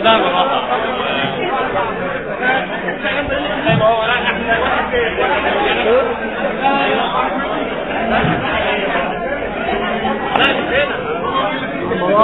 ده بصراحة ما هو لا لا مش هنا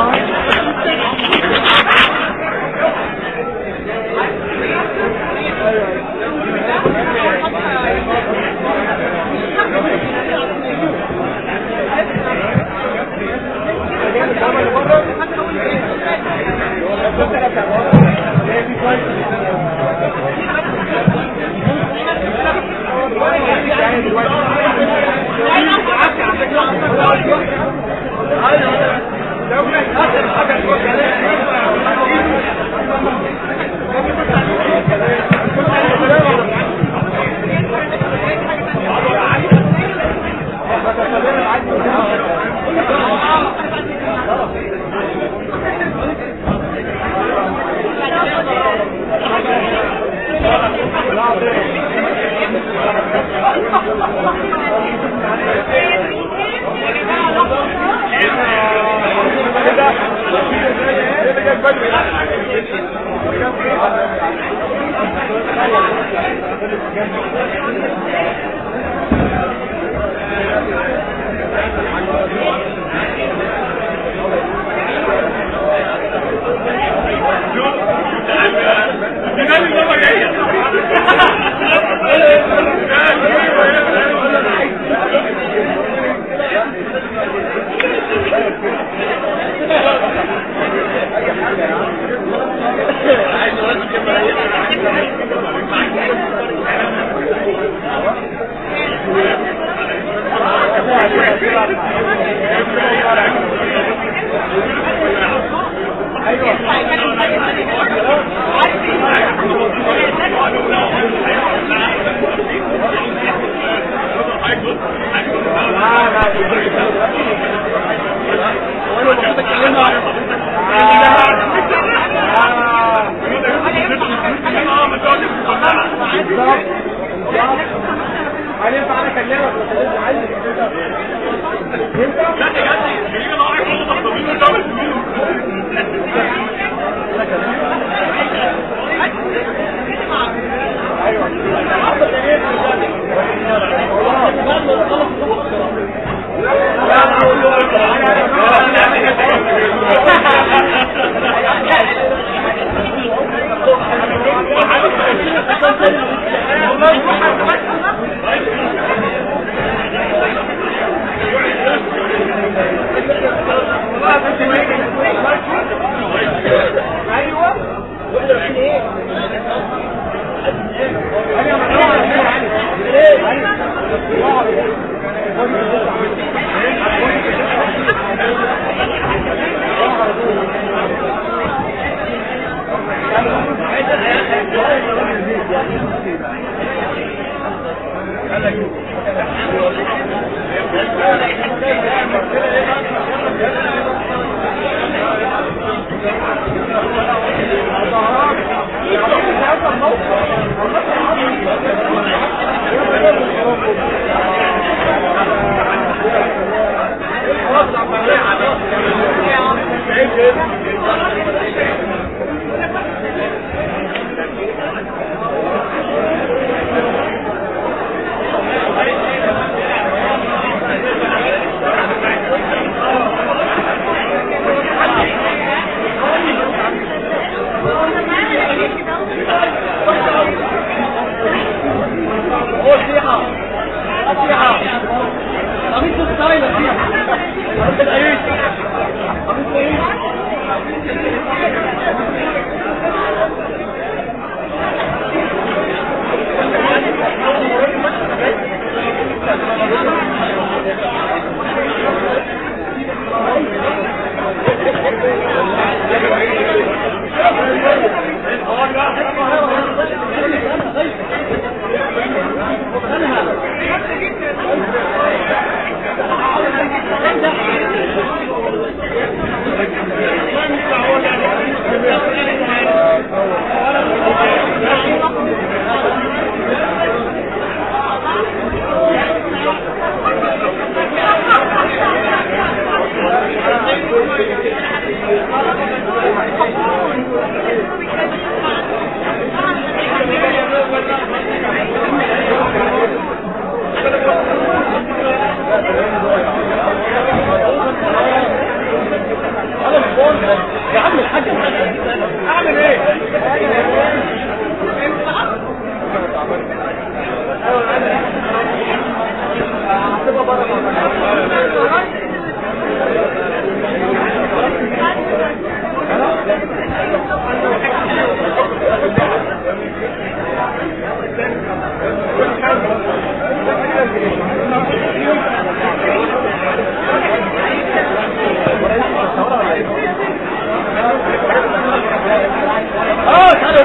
Thank you. يا عم الحاج اعمل ايه اه تعالى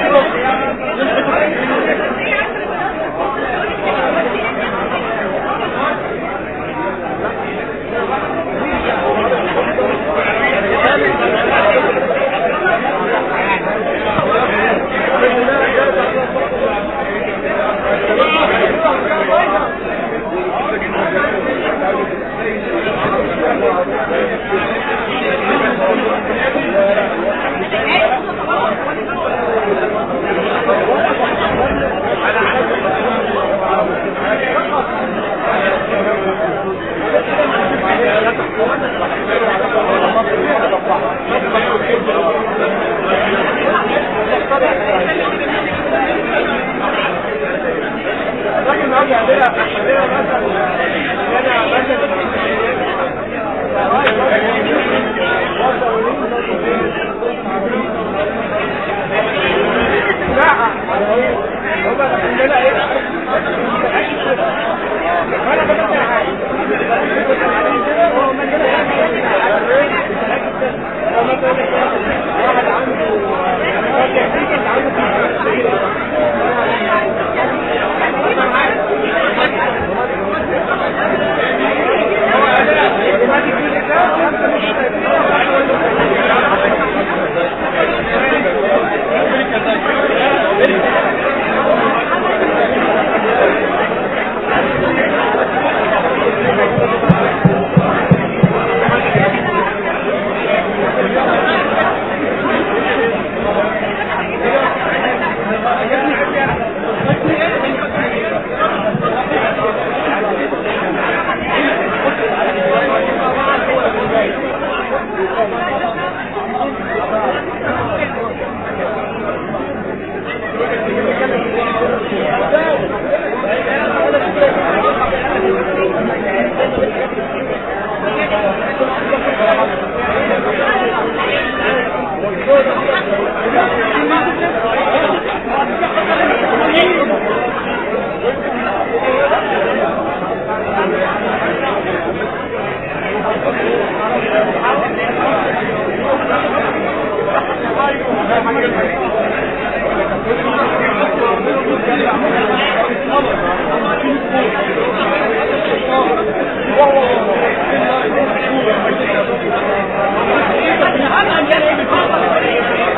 Thank you.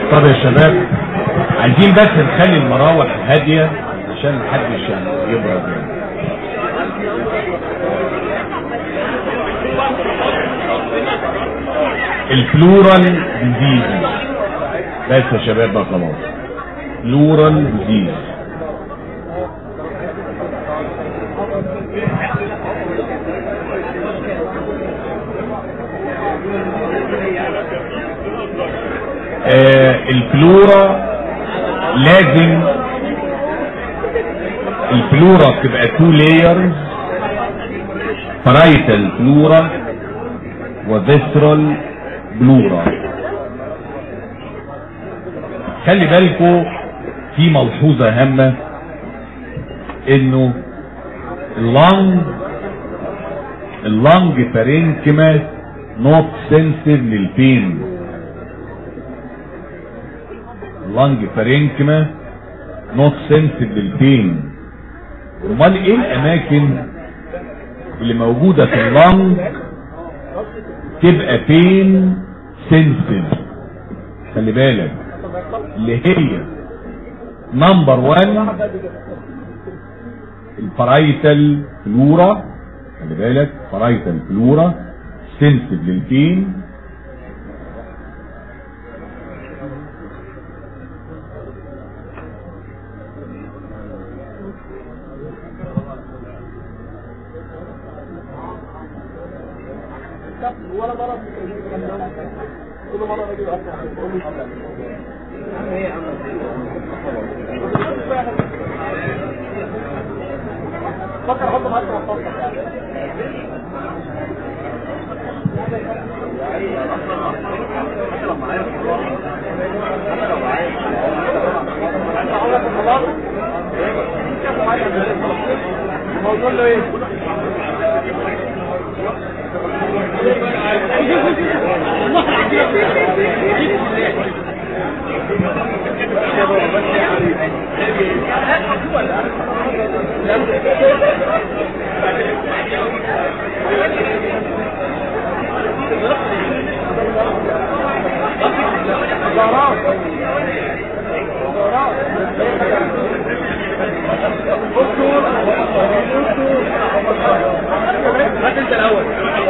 طب يا شباب عايزين بس نخلي المراوح هادية عشان محدش يعني يبرد يعني البلورال ديزيز بس يا شباب بقى خلاص بلورال ديزيز آه البلورا لازم البلورا تبقى تو لايرز برايتال بلورا وفيسترال بلورا خلي بالكم في ملحوظة هامة انه اللنج اللنج بارينكما نوت سنسيف للبين اللنج بارينكما نوت سنسيف للبين امال ايه الاماكن اللي موجودة في اللنج تبقى بين سنسيف خلي بالك اللي هي نمبر 1 البرايتال فلورا خلي بالك برايتال فلورا سنسيف للبين ولا مرة كل مرة باجي فكر احط معاك الموضوع له ايه؟ هات انت الاول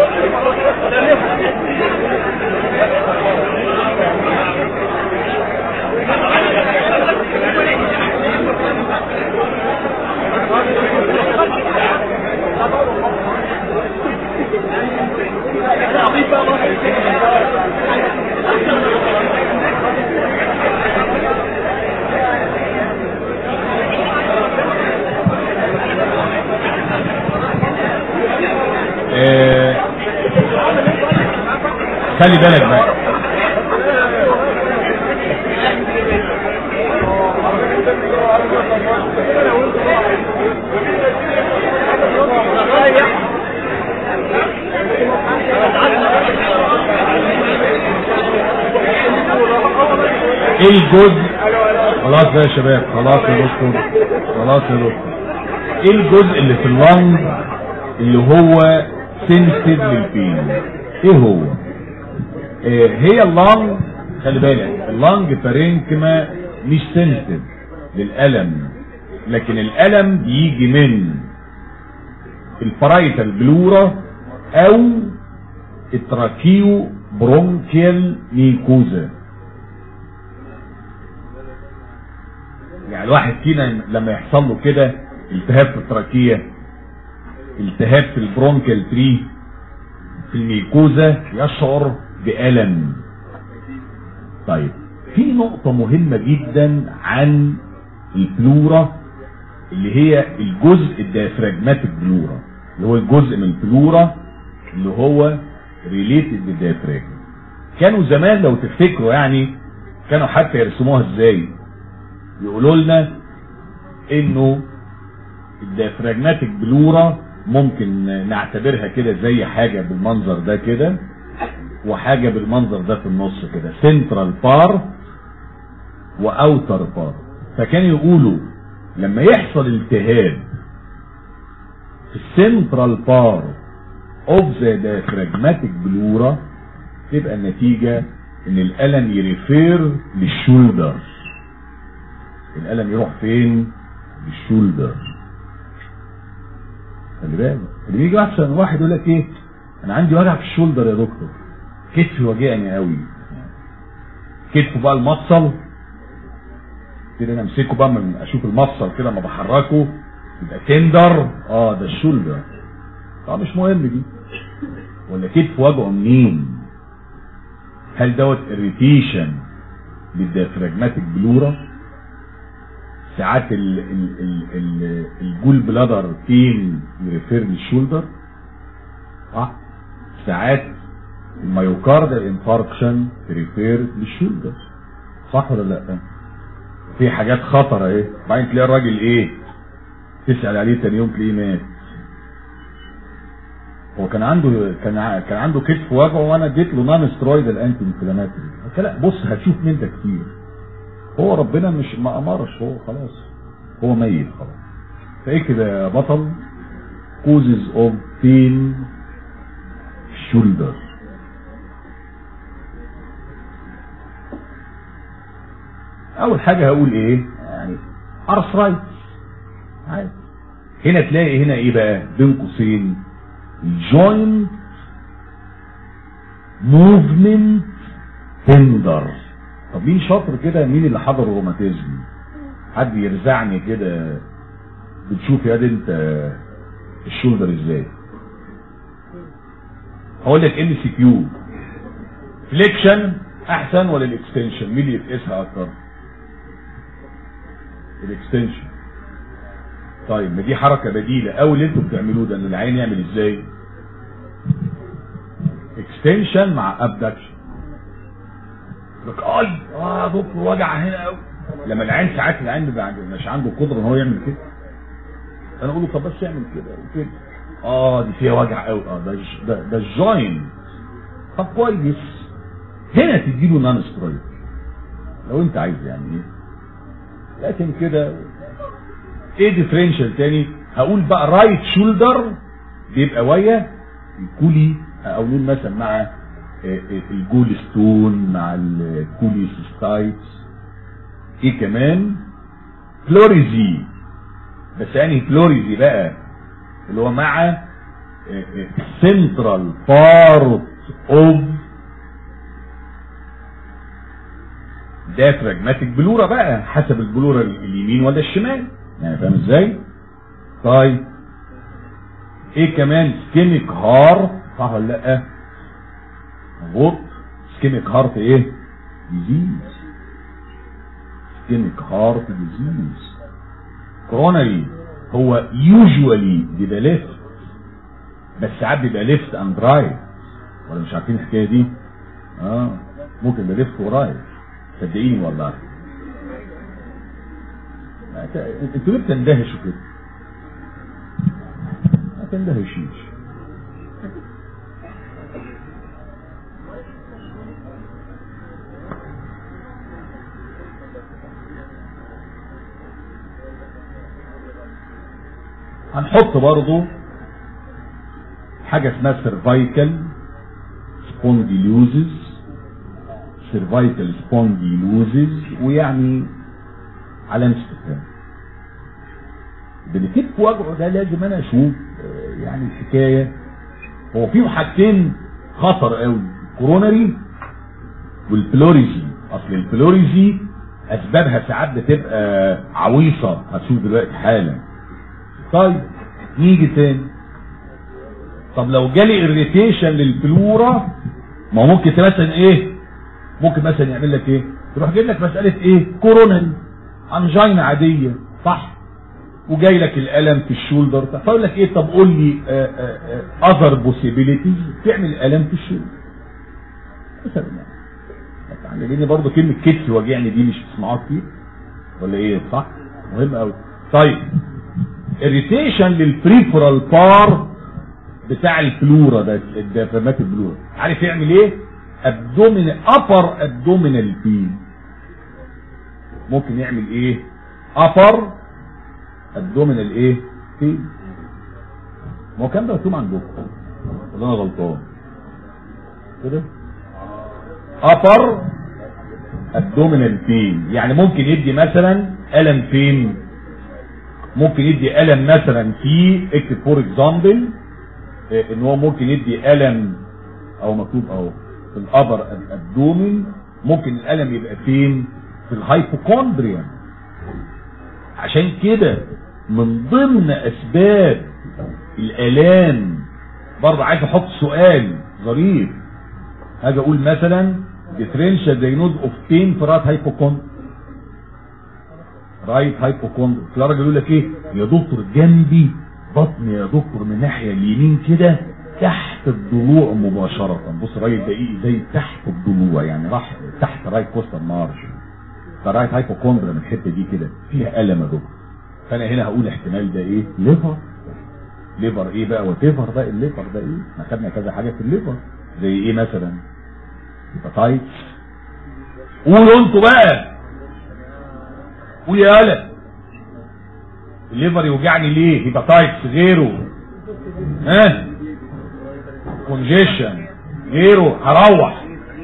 آه، خلي بالك بقى ايه الجزء خلاص بقى يا شباب خلاص يا دكتور خلاص يا دكتور ايه الجزء اللي في اللنج اللي هو سنسيف للبين ايه هو آه هي اللنج خلي بالك اللنج بارينكما مش سنسيف للألم لكن الألم بيجي من الفرايتال بلورا او التراكيو برونكيال ميكوزا يعني الواحد فينا لما يحصل له كده التهاب في التراكية التهاب في البرونكيال تري في الميكوزا يشعر بألم طيب في نقطة مهمة جدا عن البلورا اللي هي الجزء الديافراجماتيك بلورا اللي هو الجزء من البلورا اللي هو ريليتد بالديافراجم كانوا زمان لو تفتكروا يعني كانوا حتى يرسموها ازاي يقولوا لنا انه الديافراجماتيك بلورا ممكن نعتبرها كده زي حاجة بالمنظر ده كده وحاجة بالمنظر ده في النص كده سنترال بار واوتر بار فكانوا يقولوا لما يحصل التهاب في السنترال بار اوف ذا diaphragmatic بلورا تبقى النتيجة ان الالم يريفير للشولدر الالم يروح فين للشولدر خلي بالك اللي بيجي احسن واحد يقول لك ايه انا عندي وجع في الشولدر يا دكتور كتفي واجعني قوي كتفه بقى المفصل كده انا امسكه بقى من اشوف المفصل كده ما بحركه يبقى تندر اه ده الشولدر اه مش مهم دي ولا كتف وجعه منين هل دوت اريتيشن للديافراجماتيك بلورا ساعات ال ال ال ال الجول بلادر فين يريفير للشولدر صح ساعات الميوكاردال انفاركشن ريفير للشولدر صح ولا لا في حاجات خطرة ايه بعدين تلاقي الراجل ايه تسأل عليه تاني يوم تلاقيه مات هو كان عنده كان ع- كان عنده كتف وجعه وانا اديت له نون سترويدال انتي انفلاماتوري لا بص هتشوف من ده كتير هو ربنا مش ما امرش هو خلاص هو ميت خلاص فايه كده يا بطل causes of pain shoulder اول حاجة هقول ايه يعني ارثرايتس عادي هنا تلاقي هنا ايه بقى بين قوسين joint movement tender طب مين شاطر كده مين اللي حضر الروماتيزم حد يرزعني كده بتشوف يا دي انت الشولدر ازاي هقول لك ام سي كيو فليكشن احسن ولا الاكستنشن مين اللي يتقيسها اكتر الاكستنشن طيب ما دي حركه بديله او اللي انتوا بتعملوه ده ان العين يعمل ازاي اكستنشن مع ابدكشن لك اي اه دكتور وجع هنا قوي لما العين ساعات العين بيبقى عنده- مش عنده قدره ان هو يعمل كده انا اقول له طب بس اعمل كده وكده اه دي فيها وجع قوي اه ده ج- ده, ده الجوينت طب كويس هنا تديله نان سترويد لو انت عايز يعني ايه لكن كده ايه ديفرنشال تاني هقول بقى رايت شولدر بيبقى ويا الكولي او نقول مثلا مع آه، آه، الجول ستون مع الكوليسيستايتس ايه كمان فلوريزي بس يعني فلوريزي بقى اللي هو مع سنترال بارت اوف ديافراجماتيك بلورا بقى حسب البلورا اليمين ولا الشمال يعني فاهم ازاي طيب ايه كمان سكيميك هارت صح ولا لا مظبوط سكيميك هارت ايه ديزيز سكيميك هارت ديزيز كوروناري هو يوجوالي بيبقى ليفت بس ساعات بيبقى ليفت اند رايت ولا مش عارفين الحكايه دي اه ممكن يبقى ليفت ورايت صدقيني والله أنت- انتوا ليه بتندهشوا كده ما تندهشيش هنحط برضو حاجة اسمها سيرفايكال سبونديلوزز سيرفايكال سبونديلوزز ويعني علامة استفهام اللي كتف وجعه ده لازم انا اشوف آه، يعني الحكاية هو في حاجتين خطر قوي الكوروناري والبلوريزي اصل البلوريزي اسبابها ساعات بتبقى عويصة هتشوف دلوقتي حالا طيب نيجي تاني طب لو جالي اريتيشن للبلورا ما هو ممكن مثلا ايه ممكن مثلا يعمل لك ايه تروح جايب لك مساله ايه كوروناري انجينا عاديه صح وجاي لك الالم في الشولدر فاقول لك ايه طب قول لي اذر بوسيبيليتيز تعمل الم في الشولدر مثلا يعني لان برضه كلمه كتف واجعني دي مش بتسمعوها كتير ولا ايه صح مهم قوي طيب اريتيشن للبريفرال بار بتاع الفلورا ده الديافرامات البلورا عارف يعمل ايه ابدومينال ابر ابدومينال بين ممكن يعمل ايه ابر ابدومينال ايه بين ما هو كان ده مكتوب عندكم ولا انا غلطان كده ابر ابدومينال بين يعني ممكن يدي مثلا الم فين ممكن يدي الم مثلا في اكتب فور اكزامبل ان هو ممكن يدي الم او مكتوب اهو في الابر ابدومين ممكن الالم يبقى فين في الهايبوكوندريا عشان كده من ضمن اسباب الالام برضه عايز احط سؤال ظريف هاجي اقول مثلا differential diagnosis of pain في رايت هايبوكوندر رايت هايبوكوندر في راجل يقول لك ايه يا دكتور جنبي بطني يا دكتور من الناحيه اليمين كده تحت الضلوع مباشرة بص الراجل ده ايه زي تحت الضلوع يعني راح تحت رايت كوستال مارج فرايت هايبوكوندرا من الحته دي كده فيها الم يا دكتور فانا هنا هقول احتمال ده ايه ليفر ليفر ايه بقى وتيفر بقى الليفر ده ايه احنا خدنا كذا حاجه في الليفر زي ايه مثلا هيباتايتس قولوا انتوا بقى قول يا ولد الليفر يوجعني ليه هيباتايتس غيره ها كونجيشن غيره هروح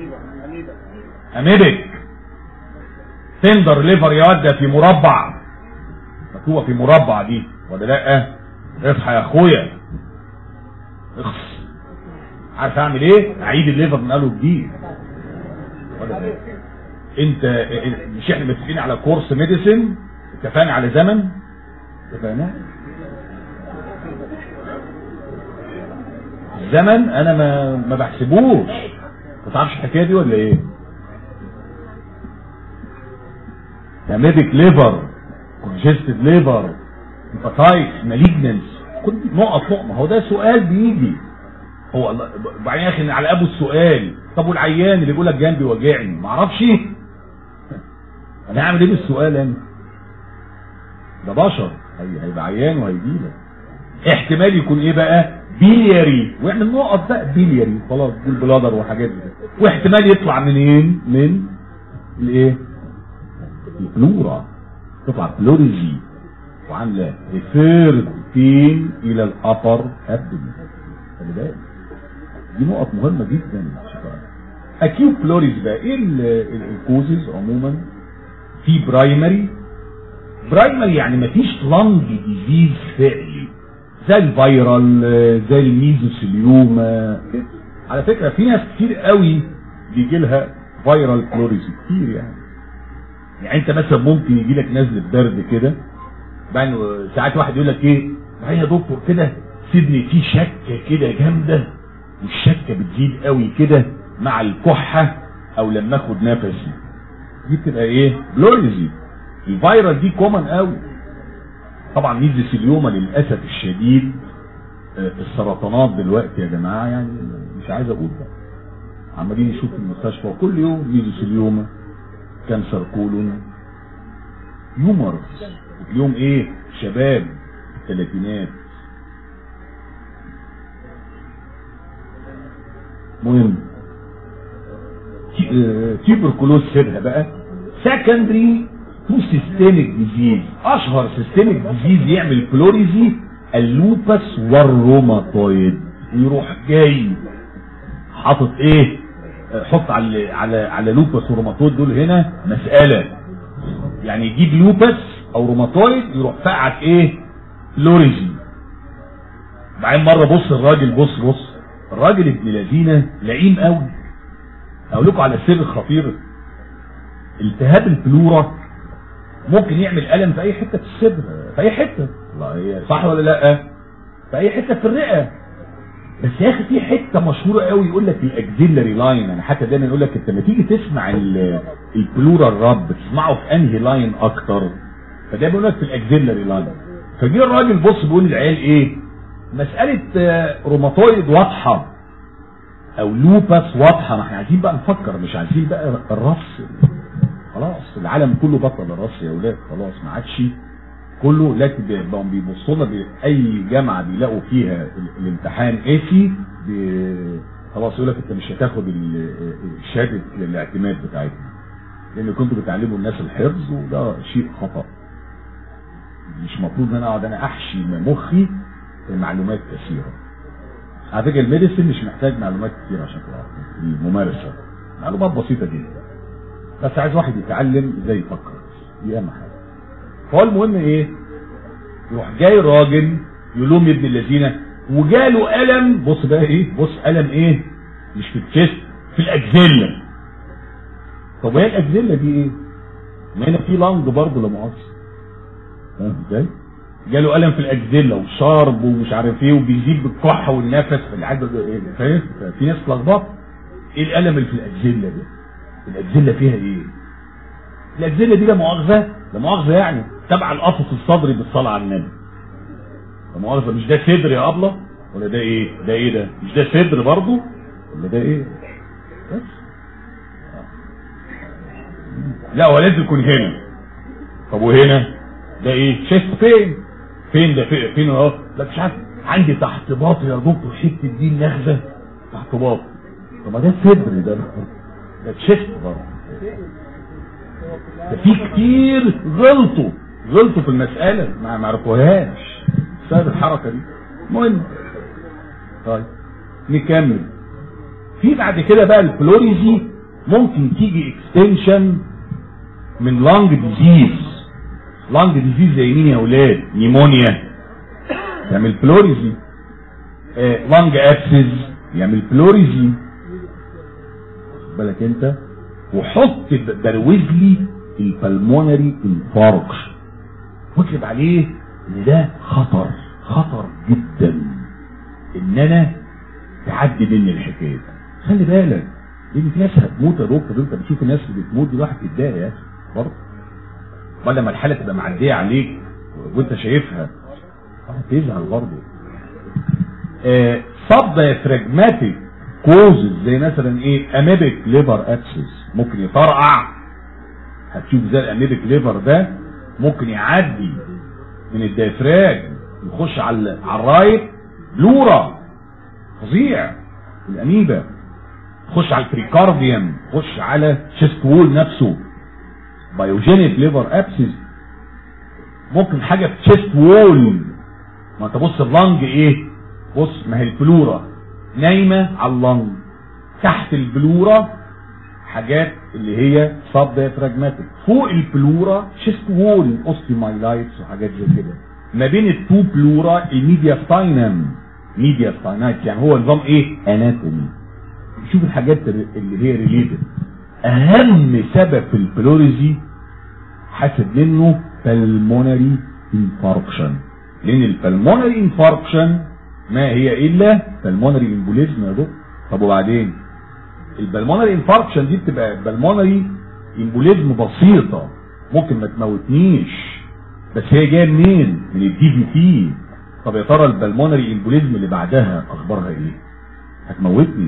اميبك تندر ليفر يا واد في مربع مكتوبه في مربع دي ولا لا اصحى يا اخويا اخص عارف اعمل ايه اعيد الليفر من قاله جديد ولا لا انت مش احنا متفقين على كورس ميديسن اتفقنا على زمن اتفقنا الزمن انا ما ما بحسبوش ما تعرفش الحكايه دي ولا ايه هيميديك ليفر كونجستد ليفر هيباتايتس مالجننس كل نقط نقط ما هو ده سؤال بيجي هو الله وبعدين يا اخي على ابو السؤال طب والعيان اللي بيقول لك جنبي وجعني ما اعرفش انا هعمل ايه بالسؤال انا ده بشر هي- هيبقى عيان وهيجي لك احتمال يكون ايه بقى بيلياري واعمل نقط بقى بيلياري خلاص دي البلادر وحاجات دي واحتمال يطلع منين من الايه البلورا تطلع بلوريزي وعامله ريفيرد فين الى الابر ابدومين خلي بالك دي نقط مهمه جدا اكيوت بلوريز بقى ايه الكوزز عموما في برايمري برايمري يعني مفيش لانج ديزيز فعلي زي الفيرال زي الميزوسيليوما كده. على فكره في ناس كتير قوي بيجي لها فيرال بلوريز كتير يعني يعني انت مثلا ممكن يجي لك نزله برد كده بعدين ساعات واحد يقول لك ايه بعدين يا دكتور كده سيبني في شكه كده جامده والشكه بتزيد قوي كده مع الكحه او لما اخد نفسي دي بتبقى ايه بلوريزي الفيروس دي كومن قوي طبعا ميزوثيليوما للاسف الشديد آه، السرطانات دلوقتي يا جماعه يعني مش عايز اقول بقى عمالين نشوف في المستشفى وكل يوم ميزوثيليوما كانسر كولون يومرز اليوم ايه شباب الثلاثينات مهم تيبركلوز سيبها بقى سكندري تو سيستميك ديزيز اشهر سيستميك ديزيز يعمل بلوريزي اللوبس والروماتويد يروح جاي حاطط ايه آه، حط على على على لوبس وروماتويد دول هنا مساله يعني يجيب لوبس او روماتويد يروح فقعك ايه بلوريزي بعدين مره بص الراجل بص بص الراجل ابن لذينه لعين قوي اقول لكم على السر الخطير التهاب البلورا ممكن يعمل الم في اي حته في الصدر في اي حته صح ولا لا في اي حته في الرئه بس يا اخي في حته مشهوره قوي يقول لك الاكزيلري لاين انا حتى دايما يقول لك انت لما تيجي تسمع ال- البلورا الرب تسمعه في انهي لاين اكتر فده بيقول لك في الاكزيلري لاين فجه الراجل بص بيقول للعيال ايه مساله آه، روماتويد واضحه او لوبس واضحه ما احنا عايزين بقى نفكر مش عايزين بقى الرص خلاص العالم كله بطل الرص يا اولاد خلاص ما عادش كله لكن بقوا بيبصوا لنا باي جامعه بيلاقوا فيها ال- الامتحان قاسي بي- خلاص يقول لك انت مش هتاخد ال- شهاده الاعتماد بتاعتنا لان كنتوا بتعلموا الناس الحفظ وده شيء خطا مش مفروض ان انا اقعد انا احشي مخي معلومات كثيره على فكره الميديسن مش محتاج معلومات كتير عشان تعرف دي ممارسه معلومات بسيطه جدا بس عايز واحد يتعلم ازاي يفكر دي اهم حاجه فهو المهم ايه يروح جاي راجل يلوم ابن الذين وجاله الم بص بقى ايه بص الم ايه مش في الجسم في الاجزله طب وهي الاجزله دي ايه ما هنا في لانج برضه لا مؤاخذه فاهم ازاي جاله الم في الاجزله وشرب ومش عارف ايه وبيزيد بالكحه والنفس فالعدد فاهم في ناس لخبطه ايه الالم اللي في الاجزله ده الاجزله فيها ايه الاجزله دي لا مؤاخذه لا مؤاخذه يعني تبع القفص الصدري بالصلاه على النبي لا مؤاخذه مش ده صدر يا ابله ولا ده ايه ده ايه ده مش ده صدر برضه ولا ده ايه بس لا هو لازم يكون هنا طب وهنا ده ايه شيست فين فين ده فين, فين اهو لا مش عارف عندي تحت باطي يا دكتور حته دي النغزه تحت باطي طب ما ده الصدر ده ده تشيست برضه ده في كتير غلطوا غلطوا في المسألة ما ما عرفوهاش بسبب الحركة دي المهم طيب نكمل في بعد كده بقى الفلوريزي ممكن تيجي اكستنشن من لانج ديزيز لانج ديزيز زي مين يا اولاد نيمونيا تعمل فلوريزي آه لانج ابسز يعمل فلوريزي بالك انت وحط بروز لي البلمونري انفاركشن واكتب عليه ان ده خطر خطر جدا ان انا تعدي مني الحكايه خلي بالك لان في ناس هتموت يا دكتور انت بتشوف الناس اللي بتموت دي الواحد يتضايق يا اخي برضه ولا لما الحاله تبقى معديه عليك وانت شايفها هتزعل برضه سب دايفراجماتيك كوزز زي مثلا ايه اميبك ليفر ابسس ممكن يطرقع هتشوف زي الاميبك ليفر ده ممكن يعدي من الديافراج يخش على على الرايت بلورا فظيع الاميبا يخش على البريكارديوم يخش على شيست وول نفسه بايوجينيك ليفر ابسس ممكن حاجه في شيست وول ما انت بص اللنج ايه بص ما هي البلورا نايمة على اللنج تحت البلورة حاجات اللي هي سب ديافراجماتيك فوق البلورا شيست وول اوستيومايلايتس وحاجات زي كده ما بين التو بلورا الميديا ستاينم ميديا ستاينايت يعني هو نظام ايه اناتومي شوف الحاجات اللي هي ريليتد اهم سبب في البلوريزي حاسب منه بالمونري انفاركشن لان البلمونري انفاركشن ما هي الا بالمونري امبوليزم يا دكتور طب وبعدين البلمونري انفاركشن دي بتبقى بالمونري امبوليزم بسيطه ممكن ما تموتنيش بس هي جايه منين من الدي في تي طب يا ترى البلمونري امبوليزم اللي بعدها اخبارها ايه هتموتني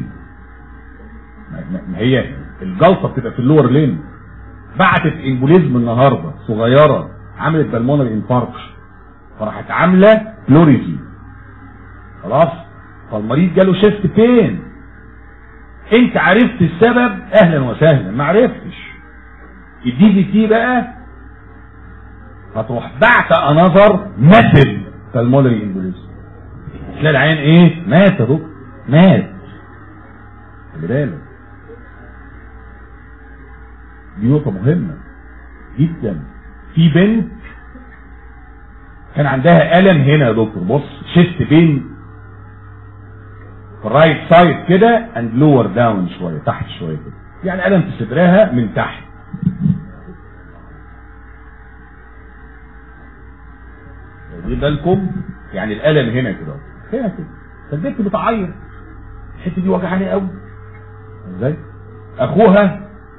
ما هي الجلطه بتبقى في اللور لين بعتت امبوليزم النهارده صغيره عملت بالمونري انفاركشن فراحت عامله بلوريزي خلاص فالمريض جاله شيفت بين انت عرفت السبب اهلا وسهلا ما عرفتش الدي في تي بقى هتروح بعت انظر ماتد بالمولري امبوليزم تلاقي العين ايه مات يا دكتور مات خلي بالك دي نقطة مهمة جدا في بنت كان عندها ألم هنا يا دكتور بص شيست بين في الرايت سايد كده اند لور داون شويه تحت شويه كده يعني الم في صدرها من تحت واخدين بالكم يعني الالم هنا كده هنا كده فالبنت بتعيط الحته دي وجعاني قوي ازاي اخوها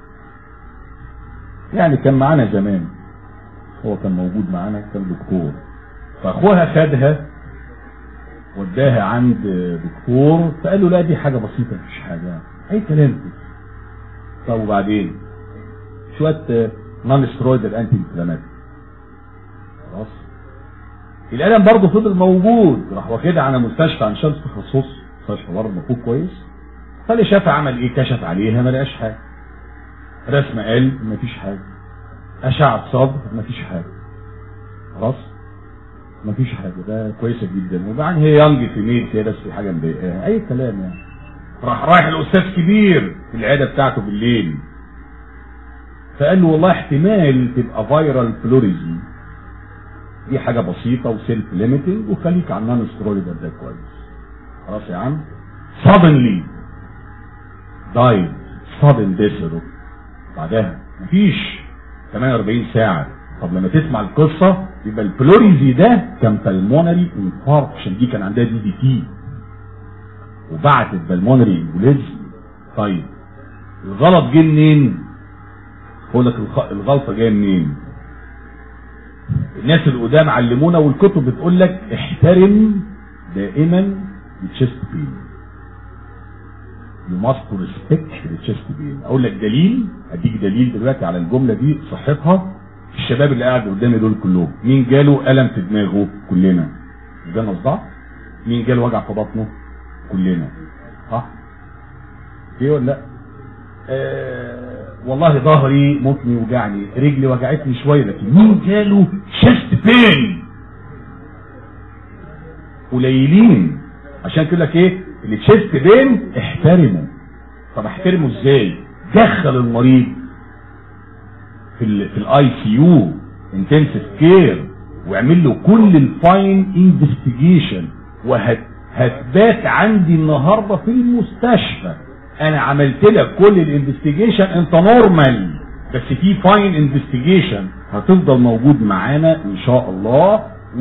يعني كان معانا زمان هو كان موجود معانا كان دكتور فاخوها خدها وداها عند دكتور فقال له لا دي حاجة بسيطة مفيش حاجة اي كلام كده طب وبعدين شوية نون سترويدال انتي انفلاماتوري خلاص الالم برضه فضل موجود راح واخدها على مستشفى عن شمس تخصص مستشفى برضه مفروض كويس فاللي شاف عمل ايه كشف عليها ما لقاش حاجه رسم قلب مفيش حاجه اشعه صدر مفيش حاجه خلاص مفيش حاجه ده كويسه جدا وبعدين هي يانج في ميل كده بس في حاجه مضايقاها اي كلام يعني راح رايح الاستاذ كبير في العياده بتاعته بالليل فقال له والله احتمال تبقى فايرال فلوريزي دي حاجه بسيطه وسيلف ليميتنج وخليك على النون سترويد ده كويس خلاص يا عم suddenly died sudden death يا دكتور بعدها مفيش 48 ساعه طب لما تسمع القصه يبقى البلوريزي ده كان بالمونري انفاركشن دي كان عندها دي دي تي وبعتت بالمونري امبوليزم طيب الغلط جه منين؟ بقول لك الخ- الغلطه جايه منين؟ الناس القدام علمونا والكتب بتقول لك احترم دائما التشيست بين يو ماست ريسبكت التشيست بين اقول لك دليل اديك دليل دلوقتي على الجمله دي صحتها الشباب اللي قاعد قدامي دول كلهم مين جاله الم في دماغه كلنا مش جالنا صداع مين جاله وجع في بطنه كلنا صح ايه ولا لا آه والله ظهري ممكن يوجعني رجلي وجعتني شويه لكن مين جاله شيست بين قليلين عشان كده لك ايه اللي تشيست بين احترمه طب احترمه ازاي دخل المريض في ال في الاي سي يو انتنسيف كير واعمل له كل الفاين انفستيجيشن وهتبات عندي النهارده في المستشفى انا عملت لك كل الانفستيجيشن انت نورمال بس في فاين انفستيجيشن هتفضل موجود معانا ان شاء الله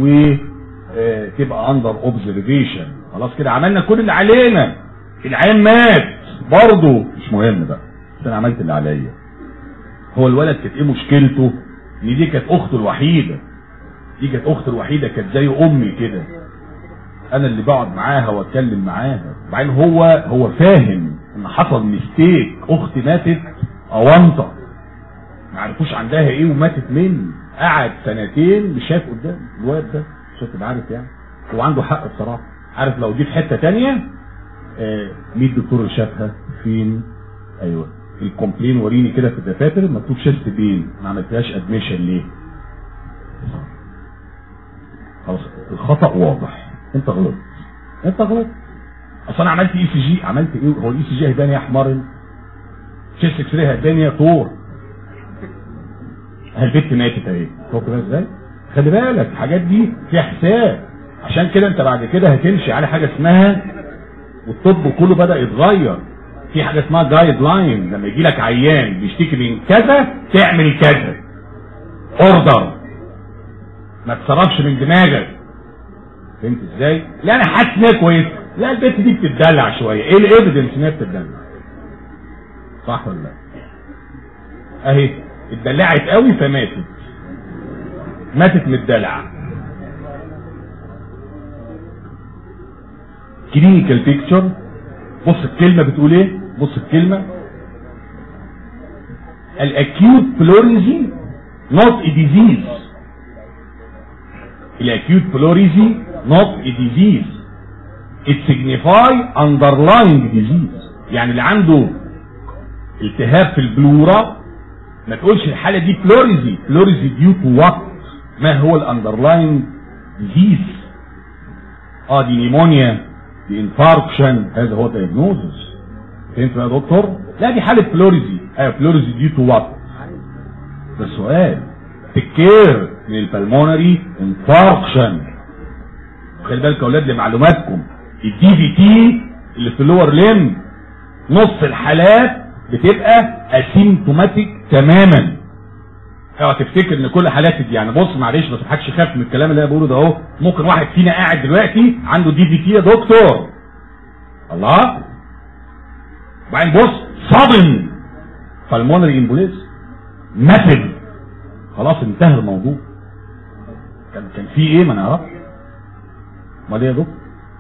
وتبقى اندر اوبزرفيشن خلاص كده عملنا كل اللي علينا العيان مات برضه مش مهم بقى بس انا عملت اللي عليا هو الولد كانت ايه مشكلته ان دي كانت اخته الوحيده دي كانت اخته الوحيده كانت زي امي كده انا اللي بقعد معاها واتكلم معاها وبعدين هو هو فاهم ان حصل ميستيك اختي ماتت اونطه ما عرفوش عندها ايه وماتت مني قعد سنتين مش شايف قدام الواد ده عشان تبقى عارف يعني هو عنده حق بصراحه عارف لو دي في حته تانية آه 100 دكتور شافها فين ايوه الكومبلين وريني كده في الدفاتر مكتوب شيست بين ما عملتهاش ادميشن ليه خلاص الخطا واضح انت غلط انت غلط اصل انا عملت اي سي جي عملت ايه هو الاي سي جي هيبان يا حمار شيست اكس راي هيبان يا طور اهي البت ماتت اهي شوف كده ازاي خلي بالك الحاجات دي فيها حساب عشان كده انت بعد كده هتمشي على حاجه اسمها والطب كله بدا يتغير في حاجه اسمها جايد لاين لما يجي لك عيان بيشتكي من كذا تعمل كذا اوردر ما تصرفش من دماغك فهمت ازاي؟ لا انا حاسس ان هي كويسه لا البت دي بتدلع شويه ايه الايفيدنس ان هي بتدلع؟ صح ولا لا؟ اهي اتدلعت قوي فماتت ماتت من الدلع كلينيكال بيكتشر بص الكلمه بتقول ايه بص الكلمه الاكيوت بلوريزي not a disease الاكيوت بلوريزي not a disease it signify underlying disease يعني اللي عنده التهاب في البلورة ما تقولش الحالة دي بلوريزي بلوريزي ديو تو وات ما هو الاندرلاين ديزيز اه دي نيمونيا دي انفاركشن هذا هو دايجنوزس فهمت يا دكتور لا دي حالة بلوريزي ايوه بلوريزي ديو تو وات ده السؤال تكير من البلمونري انفاركشن خلي بالك يا اولاد لمعلوماتكم الدي في تي اللي في اللور ليم نص الحالات بتبقى اسيمتوماتيك تماما اوعى تفتكر ان كل حالات دي يعني بص معلش بس محدش يخاف من الكلام اللي انا بقوله ده اهو ممكن واحد فينا قاعد دلوقتي عنده دي في تي يا دكتور الله وبعدين بص صدم بالمونري امبوليز مثل خلاص انتهى الموضوع كان كان في ايه ما نعرفش امال ايه يا دكتور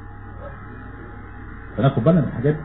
فناخد بالنا من الحاجات دي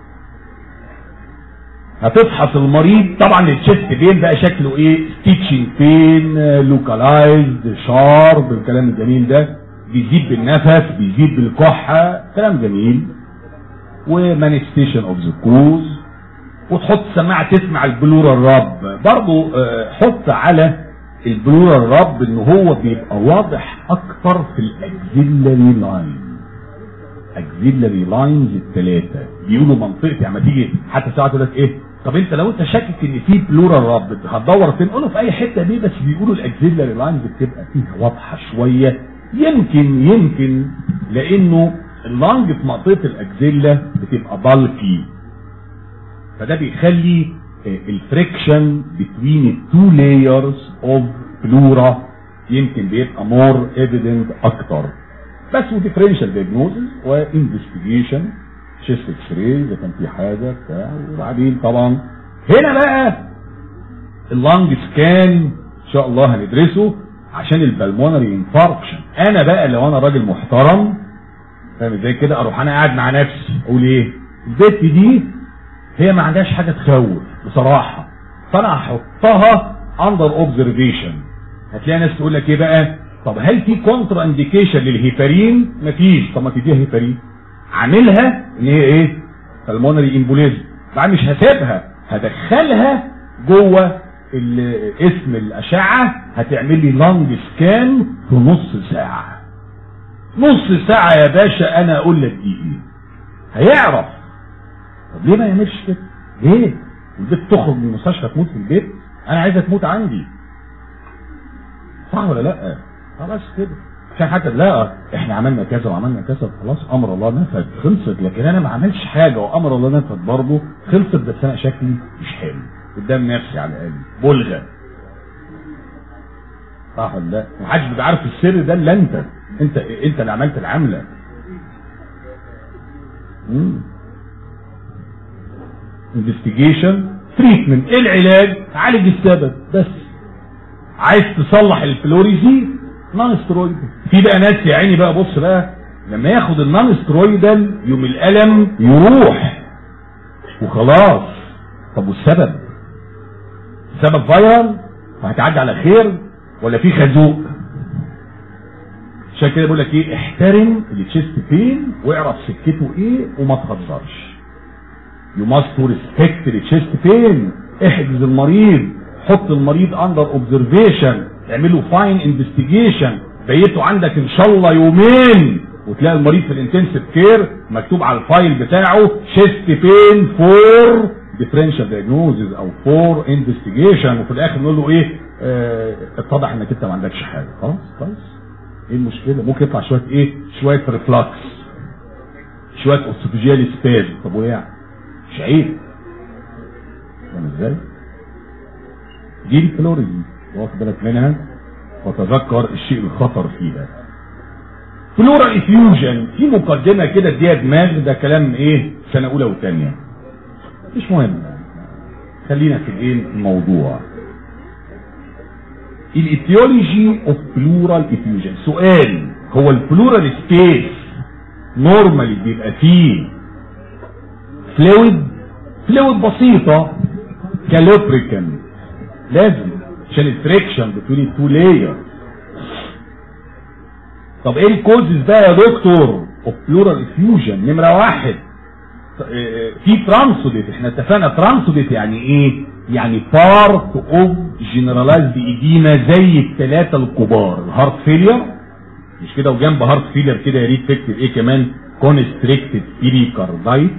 هتفحص المريض طبعا التشيست بين بقى شكله ايه ستيتشنج بين لوكالايزد شارب الكلام الجميل ده بيزيد بالنفس بيزيد بالكحه كلام جميل ومانيستيشن اوف ذا كوز وتحط سماعه تسمع البلورا الرب برضو آه، حط على البلورا الرب ان هو بيبقى واضح اكتر في الاكزيلري لاين اكزيلري لاينز الثلاثه بيقولوا منطقتي اما تيجي حتى ساعات يقول لك ايه طب انت لو انت شاكك ان في بلورال رابط هتدور فين قوله في اي حته دي بس بيقولوا الاكزيلاري لاينز بتبقى فيها واضحه شويه يمكن يمكن لانه اللانج في منطقه الاكزيلا بتبقى بالكي فده بيخلي الفريكشن بين التو لايرز اوف بلورا يمكن بيبقى مور ايفيدنت اكتر بس وديفرنشال دياجنوزز وانفستيجيشن شيست اكس راي اذا كان في حاجه بتاع وبعدين طبعا هنا بقى اللانج سكان ان شاء الله هندرسه عشان البلمونري انفاركشن انا بقى لو انا راجل محترم فاهم ازاي كده اروح انا قاعد مع نفسي اقول ايه البت دي هي ما عندهاش حاجه تخوف بصراحه فانا هحطها اندر اوبزرفيشن هتلاقي ناس تقول لك ايه بقى طب هل في كونترا انديكيشن للهيبارين مفيش طب ما تديها هيبارين عاملها ان هي ايه بالمونري امبوليزم بعد مش هسيبها هدخلها جوه ال- اسم الاشعه هتعمل لي لانج سكان في نص ساعه نص ساعه يا باشا انا اقول لك دي ايه هيعرف طب ليه ما يعملش كده ليه البيت تخرج من المستشفى تموت في البيت انا عايزها تموت عندي صح ولا لا خلاص كده عشان حتى لا احنا عملنا كذا وعملنا كذا خلاص امر الله نفذ خلصت لكن انا ما عملش حاجه وامر الله نفذ برضه خلصت بس انا شكلي مش حلو قدام نفسي على الاقل بلغه صح ولا لا محدش بيبقى عارف السر ده الا انت انت انت اللي عملت العمله انفستيجيشن تريتمنت ايه العلاج عالج السبب بس عايز تصلح الفلوريزي نون سترويد في بقى ناس يا عيني بقى بص بقى لما ياخد النون سترويدال يوم الالم يروح وخلاص طب والسبب السبب فايرال وهتعدي على خير ولا في خازوق عشان كده بقول لك ايه احترم التشيست فين واعرف سكته ايه وما تهزرش يو ماست ريسبكت التشيست فين احجز المريض حط المريض اندر اوبزرفيشن اعمل له فاين انفستيجيشن بيته عندك ان شاء الله يومين وتلاقي المريض في الانتنسيف كير مكتوب على الفايل بتاعه شيست بين فور ديفرنشال دايجنوزز او فور انفستيجيشن وفي الاخر نقول له ايه اه اتضح انك انت ما عندكش حاجه خلاص خلاص ايه المشكله ممكن يطلع شويه ايه شويه ريفلكس شويه اوسوفيجيال سباز طب وايه يعني مش عيب فاهم ازاي دي الفلوريزي واخد بالك منها وتذكر الشيء الخطر فيها فلورا افيوجن في مقدمه كده اديها دماغ ده كلام ايه سنه اولى وثانيه مش مهم خلينا في الايه الموضوع الايتيولوجي اوف بلورال افيوجن سؤال هو البلورال سبيس نورمالي بيبقى فيه فلويد فلويد بسيطه كالوبريكان لازم عشان الفريكشن بتوين التو لاير طب ايه الكوزز بقى يا دكتور اوف بلورال افيوجن نمره واحد في ترانسوديت احنا اتفقنا ترانسوديت يعني ايه يعني بارت اوف جنرالايزد ايديما زي الثلاثه الكبار الهارت فيلير مش كده وجنب هارت فيلير كده يا ريت تكتب ايه كمان كونستريكتد بيريكاردايتس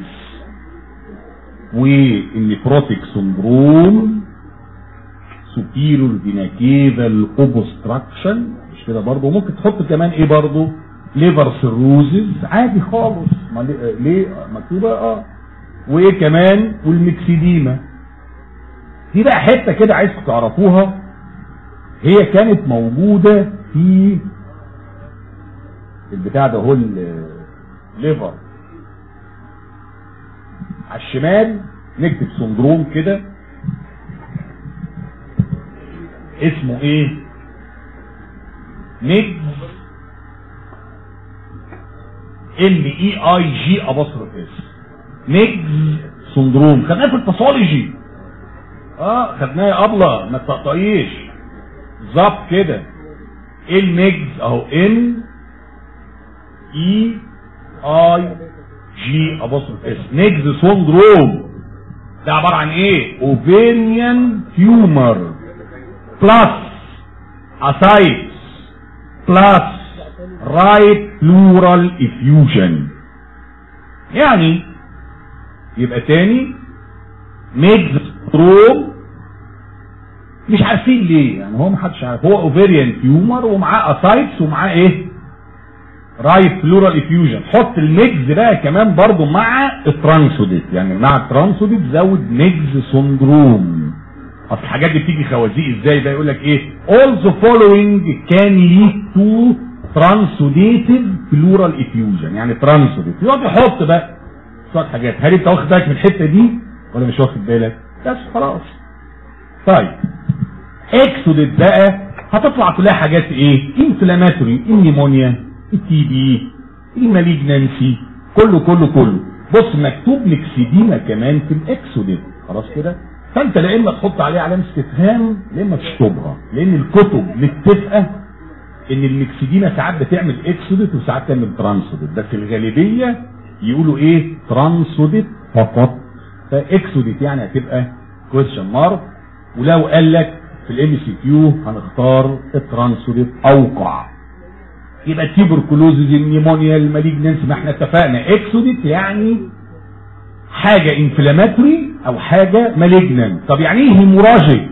والنيفروتيك سندروم سوبيرور فيناكيفال اوبستراكشن مش كده برضه ممكن تحط كمان ايه برضه ليفر سيروزز عادي خالص ما ليه- ليه مكتوبه اه وايه كمان والمكسيديما دي بقى حته كده عايزكم تعرفوها هي كانت موجوده في البتاع ده هو الليفر على الشمال نكتب سندروم كده اسمه ايه نيجز ال اي اي جي ابصرف اس نيجز سندروم خدناه في الباثولوجي اه خدناه يا ابله ما تقطعيش بالظبط كده ايه النيجز اهو ان اي اي جي ابصرف اس نيجز سندروم ده عباره عن ايه اوفيريان تيومر بلس اسايتس بلس رايت بلورال افيوجن يعني يبقى تاني ميجز ستروم مش عارفين ليه يعني هو محدش عارف هو اوفيريان تيومر ومعاه اسايتس ومعاه ايه رايت بلورال افيوجن حط الميجز بقى كمان برضو مع الترانسوديت يعني مع الترانسوديت زود ميجز سندروم اصل الحاجات دي بتيجي خوازيق ازاي بقى يقول لك ايه all the following can lead to transudative pleural effusion يعني ترانسوديت يقعد يحط بقى شويه حاجات هل انت واخد بالك من الحته دي ولا مش واخد بالك بس خلاص طيب اكسوديت بقى هتطلع كلها حاجات ايه انفلاماتوري النيمونيا التي بي الماليجنانسي كله كله كله بص مكتوب مكسدينا كمان في الاكسوديت خلاص كده فانت لا اما تحط عليه علامه استفهام لا اما تشطبها لان الكتب متفقه ان المكسدينا ساعات بتعمل اكسوديت وساعات تعمل ترانسوديت بس الغالبيه يقولوا ايه ترانسوديت فقط فاكسوديت يعني هتبقى كويشن مارك ولو قال لك في الام سي كيو هنختار الترانسوديت اوقع يبقى التيبركلوزز النيمونيا الماليجننس ما احنا اتفقنا اكسوديت يعني حاجة انفلاماتوري او حاجة ماليجنن طب يعني ايه هيموراجيك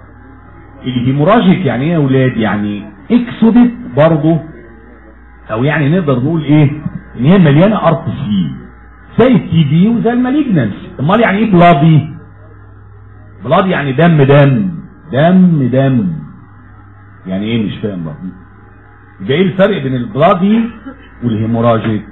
الهيموراجيك يعني ايه يا اولاد يعني اكسوديت برضه او يعني نقدر نقول ايه ان هي مليانة ار بي سي زي التي بي وزي الماليجننس امال يعني ايه بلادي بلادي يعني دم دم دم دم يعني ايه مش فاهم برضه يبقى ايه الفرق بين البلادي والهيموراجيك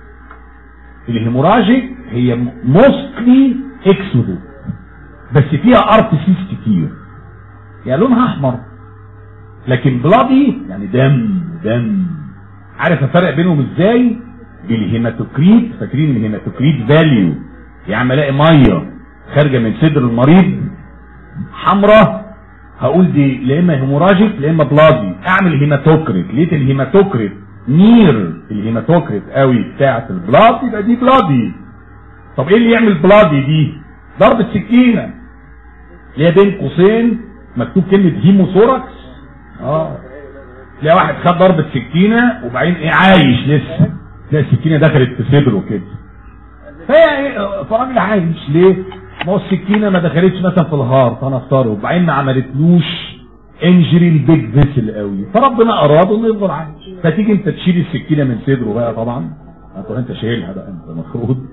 الهيموراجيك هي موستلي اكسودو بس فيها ارتسيس كتير يعني لونها احمر لكن بلادي يعني دم دم عارف الفرق بينهم ازاي بالهيماتوكريت فاكرين الهيماتوكريت فاليو يعني الاقي ميه خارجه من صدر المريض حمراء هقول دي لا اما هيموراجيك لا اما بلادي اعمل هيماتوكريت لقيت الهيماتوكريت نير الهيماتوكريت قوي بتاعه البلاد يبقى دي بلادي طب ايه اللي يعمل بلادي دي ضربة سكينة اللي هي بين قوسين مكتوب كلمة هيموثوركس اه تلاقي واحد خد ضربة سكينة وبعدين ايه عايش لسه تلاقي السكينة دخلت في صدره كده فهي ايه فراجل عايش ليه؟ ما هو السكينة ما دخلتش مثلا في الهارت هنفترض وبعدين ما عملتلوش انجري البيج فيسل قوي فربنا اراد انه يفضل عايش فتيجي انت تشيل السكينة من صدره بقى طبعا هتروح انت شايلها بقى انت المفروض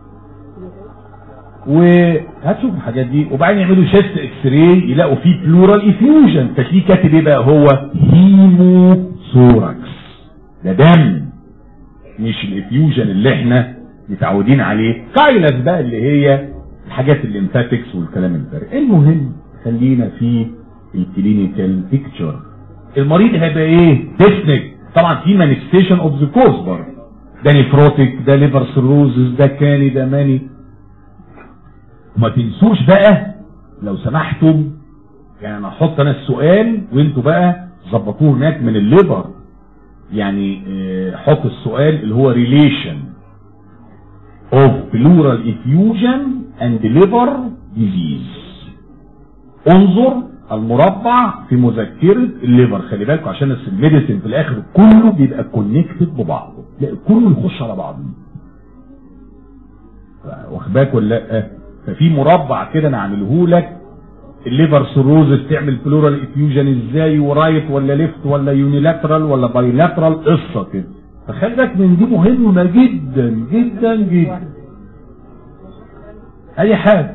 وهتشوف الحاجات دي وبعدين يعملوا شيست اكس راي يلاقوا فيه بلورال افيوجن فتلاقيه كاتب ايه بقى هو هيموثوركس ده دم مش الافيوجن اللي احنا متعودين عليه كايلس بقى اللي هي الحاجات الليمفاتكس والكلام الفارغ المهم خلينا في الكلينيكال بيكتشر المريض هيبقى ايه ديسنك طبعا في مانيفستيشن اوف ذا كوز برضه ده نيفروتيك ده ليفر سيروزز ده كاني ده ماني وما تنسوش بقى لو سمحتم يعني انا احط انا السؤال وانتوا بقى ظبطوه هناك من الليفر يعني اه حط السؤال اللي هو relation of pleural effusion and liver disease انظر المربع في مذكرة الليفر خلي بالكم عشان الميديسن في الاخر كله بيبقى كونكتد ببعضه لا كله يخش على بعضه واخد بالك ولا لا ففي مربع كده انا عامله لك الليفر سيروزس تعمل بلورال افيوجن ازاي ورايت ولا ليفت ولا يونيلاترال ولا بايلاترال قصه كده فخلي بالك من دي مهمه جدا جدا جدا اي حاجه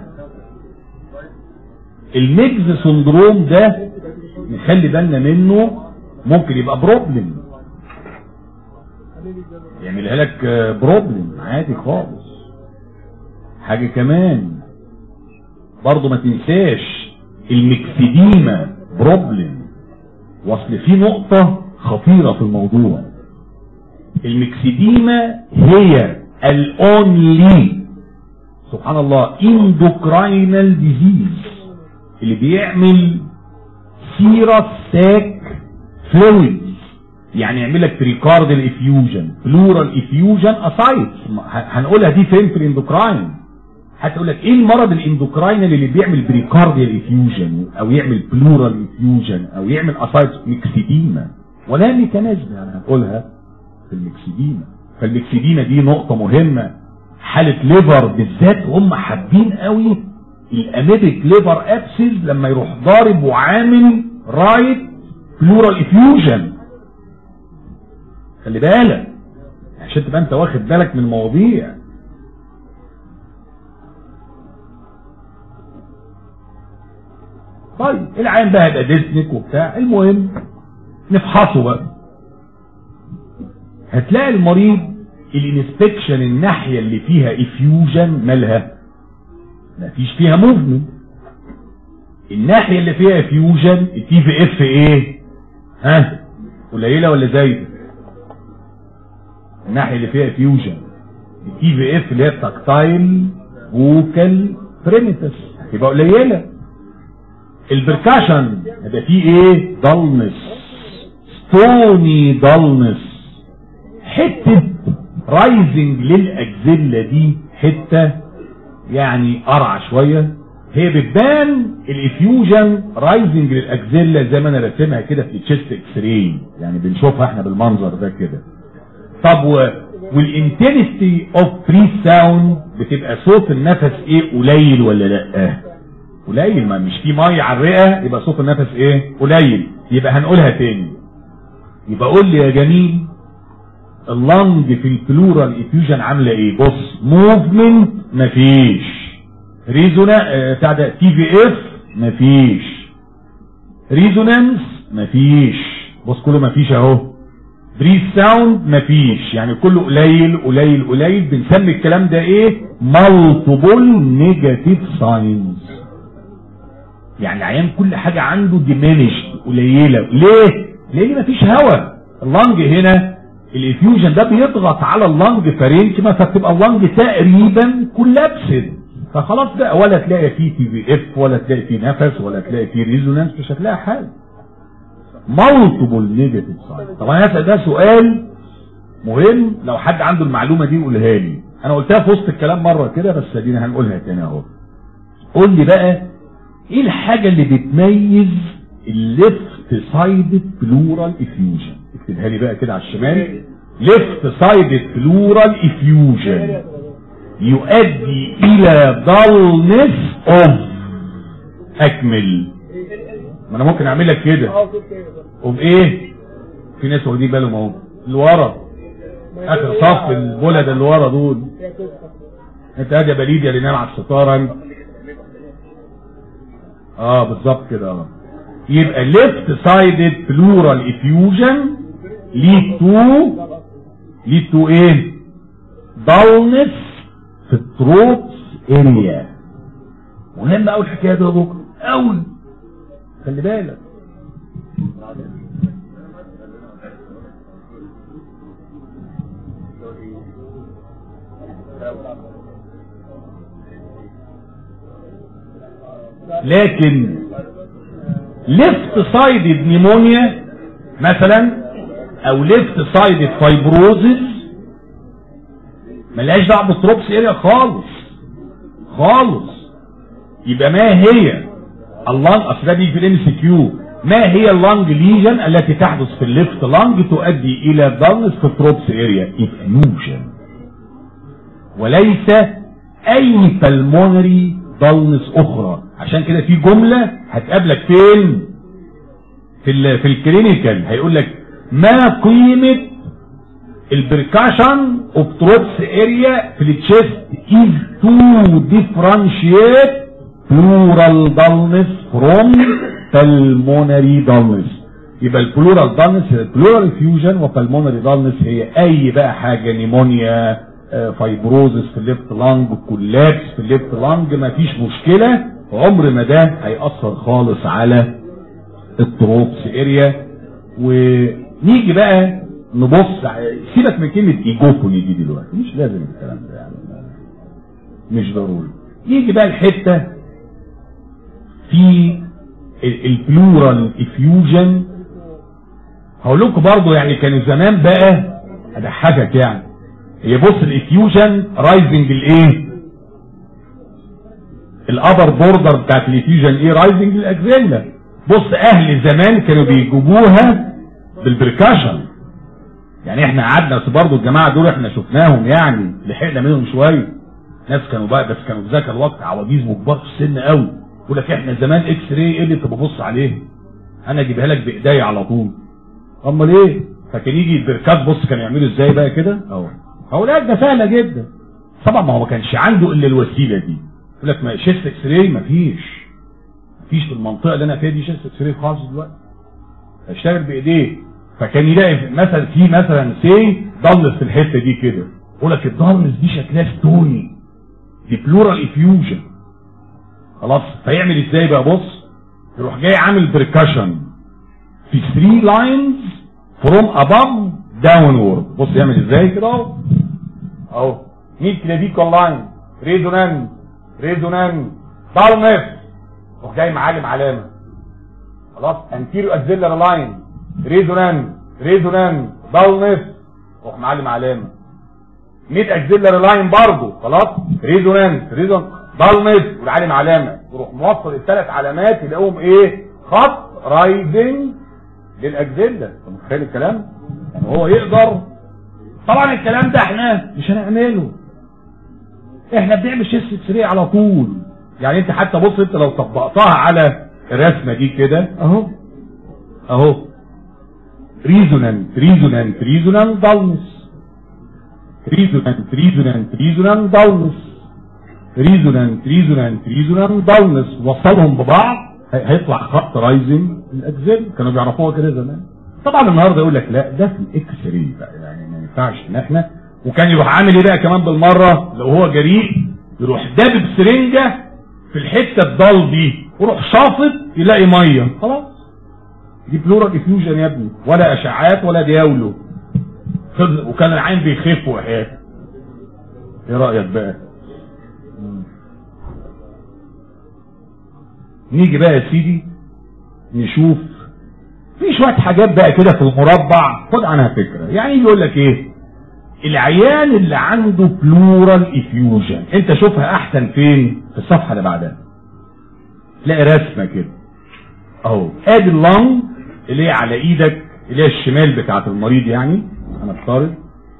الميجز سندروم ده نخلي بالنا منه ممكن يبقى بروبلم يعملها لك بروبلم عادي خالص حاجة كمان برضو ما تنساش المكسديمة بروبلم واصل في نقطة خطيرة في الموضوع المكسديمة هي الاونلي سبحان الله اندوكراينال ديزيز اللي بيعمل سيرة ساك فلويد يعني يعمل لك بريكاردال افيوجن بلورال افيوجن اسايت هنقولها دي فين في الاندوكراين هتقول لك ايه المرض الاندوكراينال اللي بيعمل بريكارديال افيوجن او يعمل بلورال افيوجن او يعمل اسايت ميكسيديما ولا ميكانيزم يعني هنقولها في الميكسيديما فالميكسيديما دي نقطة مهمة حالة ليفر بالذات هم حابين قوي الاميبك ليفر ابسيس لما يروح ضارب وعامل رايت بلورال افيوجن خلي بالك عشان تبقى انت واخد بالك من المواضيع طيب العين بقى هيبقى ديسنك وبتاع المهم نفحصه بقى هتلاقي المريض الانسبكشن الناحية اللي فيها افيوجن مالها مفيش فيها موفمنت الناحية اللي فيها افيوجن التي في اف ايه ها قليلة ولا زايدة الناحية اللي فيها افيوجن التي في اف اللي هي تاكتايل فوكال بريميتس هتبقى قليلة البركاشن هيبقى فيه ايه ضلمس ستوني ضلمس حتة رايزنج للاجزلة دي حتة يعني قرع شوية هي بتبان الافيوجن رايزنج للاجزلة زي ما انا راسمها كده في التشيست اكس راي يعني بنشوفها احنا بالمنظر ده كده طب و... والانتنستي اوف فري ساوند بتبقى صوت النفس ايه قليل ولا لا قليل ما مش في ميه على الرئه يبقى صوت النفس ايه قليل يبقى هنقولها تاني يبقى قول لي يا جميل اللنج في البلورال افيوجن عامله ايه بص موفمنت مفيش ريزونا بتاع ده تي في اف مفيش ريزونانس مفيش بص كله مفيش اهو بريس ساوند مفيش يعني كله قليل قليل قليل بنسمي الكلام ده ايه مالتيبل نيجاتيف ساينز يعني العيان كل حاجة عنده ديمينشد قليلة ليه لان مفيش هواء اللنج هنا الافيوجن ده بيضغط على اللنج فرينكما فبتبقى اللنج تقريبا كولابسد فخلاص بقى ولا تلاقي فيه تي في اف ولا تلاقي فيه نفس ولا تلاقي فيه ريزونانس مش هتلاقي حاجه مالتيبل نيجاتيف ساين طبعا هسأل ده سؤال مهم لو حد عنده المعلومة دي يقولها لي انا قلتها في وسط الكلام مرة كده بس ادينا هنقولها تاني اهو قول لي بقى ايه الحاجة اللي بتميز الليفت سايدد بلورال افيوجن اكتبها لي بقى كده على الشمال ليفت سايدد بلورال افيوجن يؤدي الى ضلنس اوف اكمل ما انا ممكن اعمل لك كده اه كنت كده قوم ايه في ناس واخدين بالهم اهو اللي ورا اخر صف البلد اللي ورا دول يا قصة انت قاعد يا بليد يا اللي نام على الستاره انت اه بالظبط كده اه يبقى left sided pleural effusion lead to lead to ايه dullness في الثروت اريا مهم قوي الحكايه دي يا دكتور قوي خلي بالك لكن ليفت سايدد نيمونيا مثلا او ليفت سايدد فايبروزس ملهاش دعوه بالتروبس اريا خالص خالص يبقى ما هي اللانج اصل ده بيجي في الام سي كيو ما هي اللانج ليجن التي تحدث في الليفت لانج تؤدي الى ضلس في التروبس اريا افيوجن وليس اي بالمونري ضلس اخرى عشان كده في جملة هتقابلك فين في ال في الكلينيكال هيقول لك ما قيمة البركاشن اوف تروبس اريا في التشيست is to differentiate pleural dullness from pulmonary dullness يبقى البلورال dullness هي البلورال فيوجن وبالمونري dullness هي اي بقى حاجة نيمونيا فايبروزس في الليفت لانج كولابس في الليفت لانج مفيش مشكلة عمر ما ده هيأثر خالص على التروبس اريا ونيجي بقى نبص ع- سيبك من كلمة ايجوفوني دي دلوقتي مش لازم الكلام ده يعني مش ضروري يجي بقى الحتة في ال- البلورال افيوجن هقول لكم برضو يعني كانوا زمان بقى اضحكك يعني هي بص الافيوجن رايزنج الايه الابر بوردر بتاعت الافيوجن ايه رايزنج الاكزيلا بص اهل زمان كانوا بيجيبوها بالبركاشن يعني احنا قعدنا بس برضه الجماعه دول احنا شفناهم يعني لحقنا منهم شويه ناس كانوا بقى بس كانوا في ذاك الوقت عواجيز وكبار في السن قوي يقول لك احنا زمان اكس راي ايه اللي انت ببص عليه انا اجيبها لك بايديا على طول امال ايه فكان يجي البركات بص كانوا يعملوا ازاي بقى كده اهو هقول لك ده سهله جدا طبعا ما هو ما كانش عنده الا الوسيله دي يقول لك ما شيست اكس راي مفيش مفيش في المنطقه اللي انا فيها دي شيست اكس راي خالص دلوقتي اشتغل بايديه فكان يلاقي مثلا في مثلا سي ضلس في الحته دي كده يقول لك الضلس دي شكلها ستوني دي بلورال افيوجن خلاص فيعمل ازاي بقى بص يروح جاي عامل بركشن في 3 لاينز فروم اباف داونورد بص يعمل ازاي كده اهو اهو ميد كلافيكول لاين ريزونانس ريزونانس بالمس يروح جاي معلم علامه خلاص انتيريو اكزيلر لاين ريزونانس ريزونانس بالمس يروح معلم علامه ميد اكزيلر لاين برضه خلاص ريزونانس ريزون بالمس والعالم علامه يروح موصل الثلاث علامات يلاقوهم ايه خط رايزنج للاكزيلا انت متخيل الكلام يعني هو يقدر طبعا الكلام ده احنا مش هنعمله احنا بنعمل شيست سريع على طول يعني انت حتى بص انت لو طبقتها على الرسمه دي كده اهو اهو ريزونانت ريزونانت ريزونانت داونس ريزونانت ريزونانت ريزونانت داونس ريزونانت ريزونانت ريزونانت داونس وصلهم ببعض هيطلع خط رايزنج الاجزاء كانوا بيعرفوها كده زمان طبعا النهارده يقول لك لا ده في الاكس راي بقى يعني ما ينفعش ان احنا وكان يروح عامل ايه بقى كمان بالمره لو هو جريء يروح دابب سرنجه في الحته الضال دي ويروح شافط يلاقي ميه خلاص دي بلورال افيوجن يا ابني ولا اشعاعات ولا دياولو وكان العين بيخف وحياه ايه رايك بقى نيجي بقى يا سيدي نشوف في شوية حاجات بقى كده في المربع خد عنها فكرة يعني يقول لك ايه العيان اللي عنده بلورال افيوجن انت شوفها احسن فين في الصفحة اللي بعدها تلاقي رسمة كده اهو ادي اللنج اللي هي على ايدك اللي هي الشمال بتاعت المريض يعني انا افترض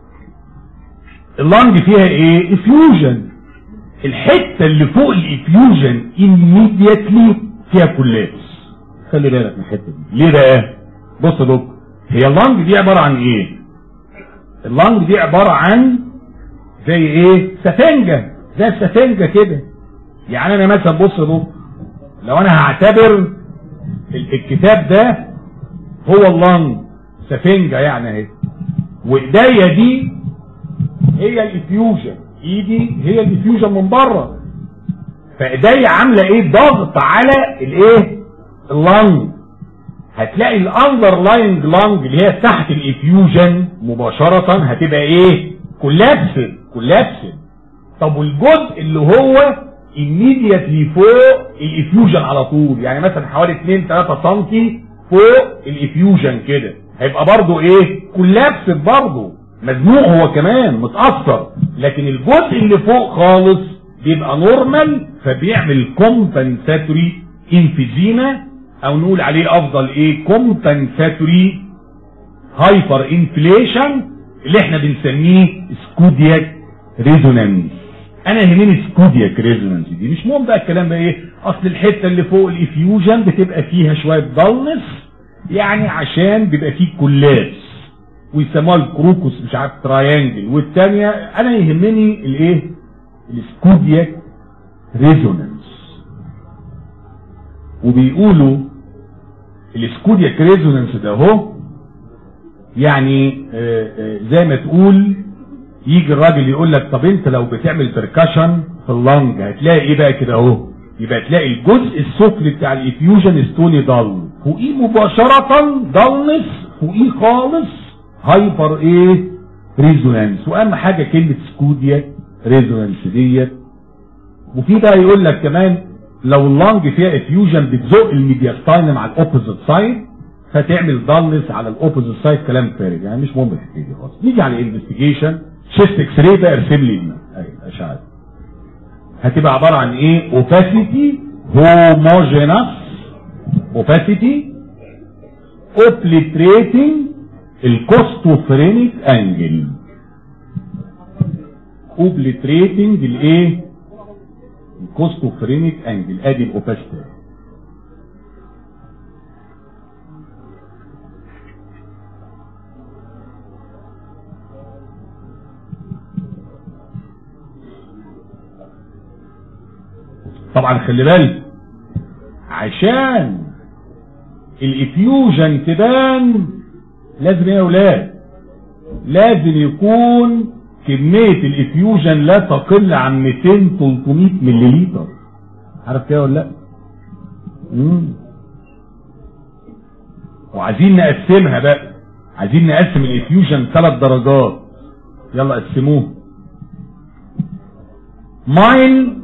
اللنج فيها ايه افيوجن الحتة اللي فوق الافيوجن immediately فيها كولابس خلي بالك من الحتة دي ليه بقى بص يا دكتور هي اللنج دي عبارة عن ايه اللنج دي عبارة عن زي ايه سفنجة زي السفنجة كده يعني انا مثلا بص يا دكتور لو انا هعتبر الكتاب ده هو اللنج سفنجة يعني اهي وايديا دي هي الافيوجن ايدي هي الديفيوجن من بره فايديا عامله ايه ضغط على الايه اللنج هتلاقي الاندرلاينج لانج اللي هي تحت الافيوجن مباشره هتبقى ايه كولابس كولابس طب والجزء اللي هو immediately فوق الافيوجن على طول يعني مثلا حوالي 2 3 سم فوق الافيوجن كده هيبقى برضه ايه كولابس برضه مزنوق هو كمان متأثر لكن الجزء اللي فوق خالص بيبقى نورمال فبيعمل كومبنساتوري انفيزيما او نقول عليه افضل ايه كومبنساتوري هايبر انفليشن اللي احنا بنسميه سكودياك ريزونانس انا يهمني سكودياك ريزونانس دي مش مهم بقى الكلام ده ايه اصل الحته اللي فوق الافيوجن بتبقى فيها شويه ضلنس يعني عشان بيبقى فيه كولابس ويسموها الكروكوس مش عارف تراينجل والثانيه انا يهمني الايه السكودياك ريزونانس وبيقولوا السكودياك ريزونانس ده اهو يعني آآ آآ زي ما تقول يجي الراجل يقول لك طب انت لو بتعمل بركشن في اللنج هتلاقي ايه بقى كده اهو يبقى تلاقي الجزء السفلي بتاع الافيوجن ستوني ضل فوقيه مباشرة ضلنس فوقيه خالص هايبر ايه ريزونانس واهم حاجة كلمة سكوديا ريزونانس ديت وفي بقى يقول لك كمان لو اللنج فيها افيوجن بتزق الميدياستاينم على الاوبوزيت سايد فتعمل ضلس على الاوبوزيت سايد كلام فارغ يعني مش مهم الحكايه دي خالص نيجي على الانفستيجيشن شيست اكس راي بقى ارسم لي دي ايوه اشعه هتبقى عباره عن ايه اوباسيتي هوموجينس اوباسيتي اوبليتريتنج الكوستوفرينيك انجل اوبليتريتنج الايه الكوستوفرينيك انجل ادي الاوباستي طبعا خلي بالك عشان الافيوجن تبان لازم ايه يا اولاد لازم يكون كمية الافيوجن لا تقل عن 200 300 ملليلتر عارف كده ولا لا مم. وعايزين نقسمها بقى عايزين نقسم الافيوجن ثلاث درجات يلا قسموه مايل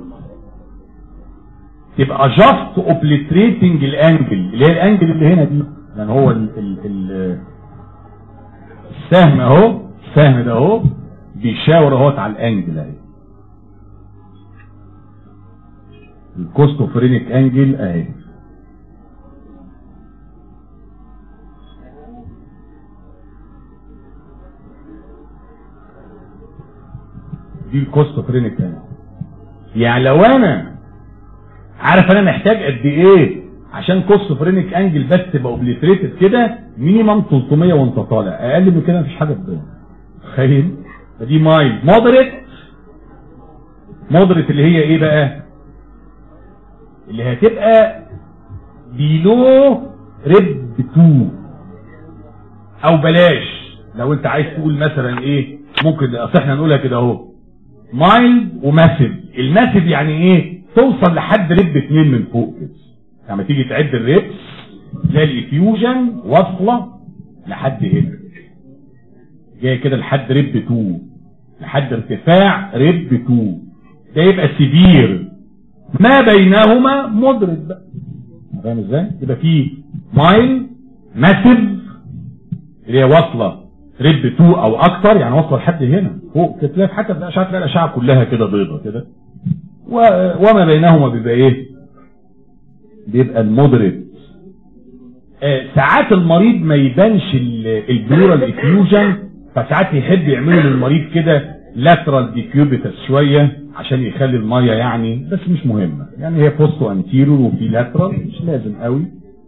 تبقى جاست اوبليتريتنج الانجل اللي هي الانجل اللي هنا دي يعني هو ال ال ال السهم اهو السهم ده اهو بيشاور اهوت على الانجل اهي الكوستوفرينيك انجل اهي دي الكوستوفرينيك انجل يعني لو انا عارف انا محتاج قد ايه عشان كوستوفرينيك انجل بس تبقى اوبليتريتد كده مينيمم 300 وانت طالع اقل من كده مفيش حاجه تبان تخيل دي مايل مودريت مودريت اللي هي ايه بقى اللي هتبقى بيلو ريب 2 او بلاش لو انت عايز تقول مثلا ايه ممكن اصل احنا نقولها كده اهو مايل وماسيف الماسيف يعني ايه توصل لحد ريب 2 من فوق كده لما تيجي تعد الريبس تلاقي الافيوجن واصله لحد هنا جاي كده لحد ريب 2 لحد ارتفاع ريب 2 ده يبقى سيفير ما بينهما مودريت بقى فاهم ازاي؟ يبقى في مايل ماسيف اللي هي واصله ريب 2 او اكتر يعني واصله لحد هنا فوق تلاقي حتى في الاشعه تلاقي الاشعه كلها كده بيضه كده وما بينهما بيبقى ايه؟ بيبقى المودريت آه ساعات المريض ما يبانش البلورال افيوجن فساعات يحب يعملوا للمريض كده لاترال ديكيوبيتس شويه عشان يخلي الميه يعني بس مش مهمه يعني هي بوستو انتيرور وفي لاترال مش لازم قوي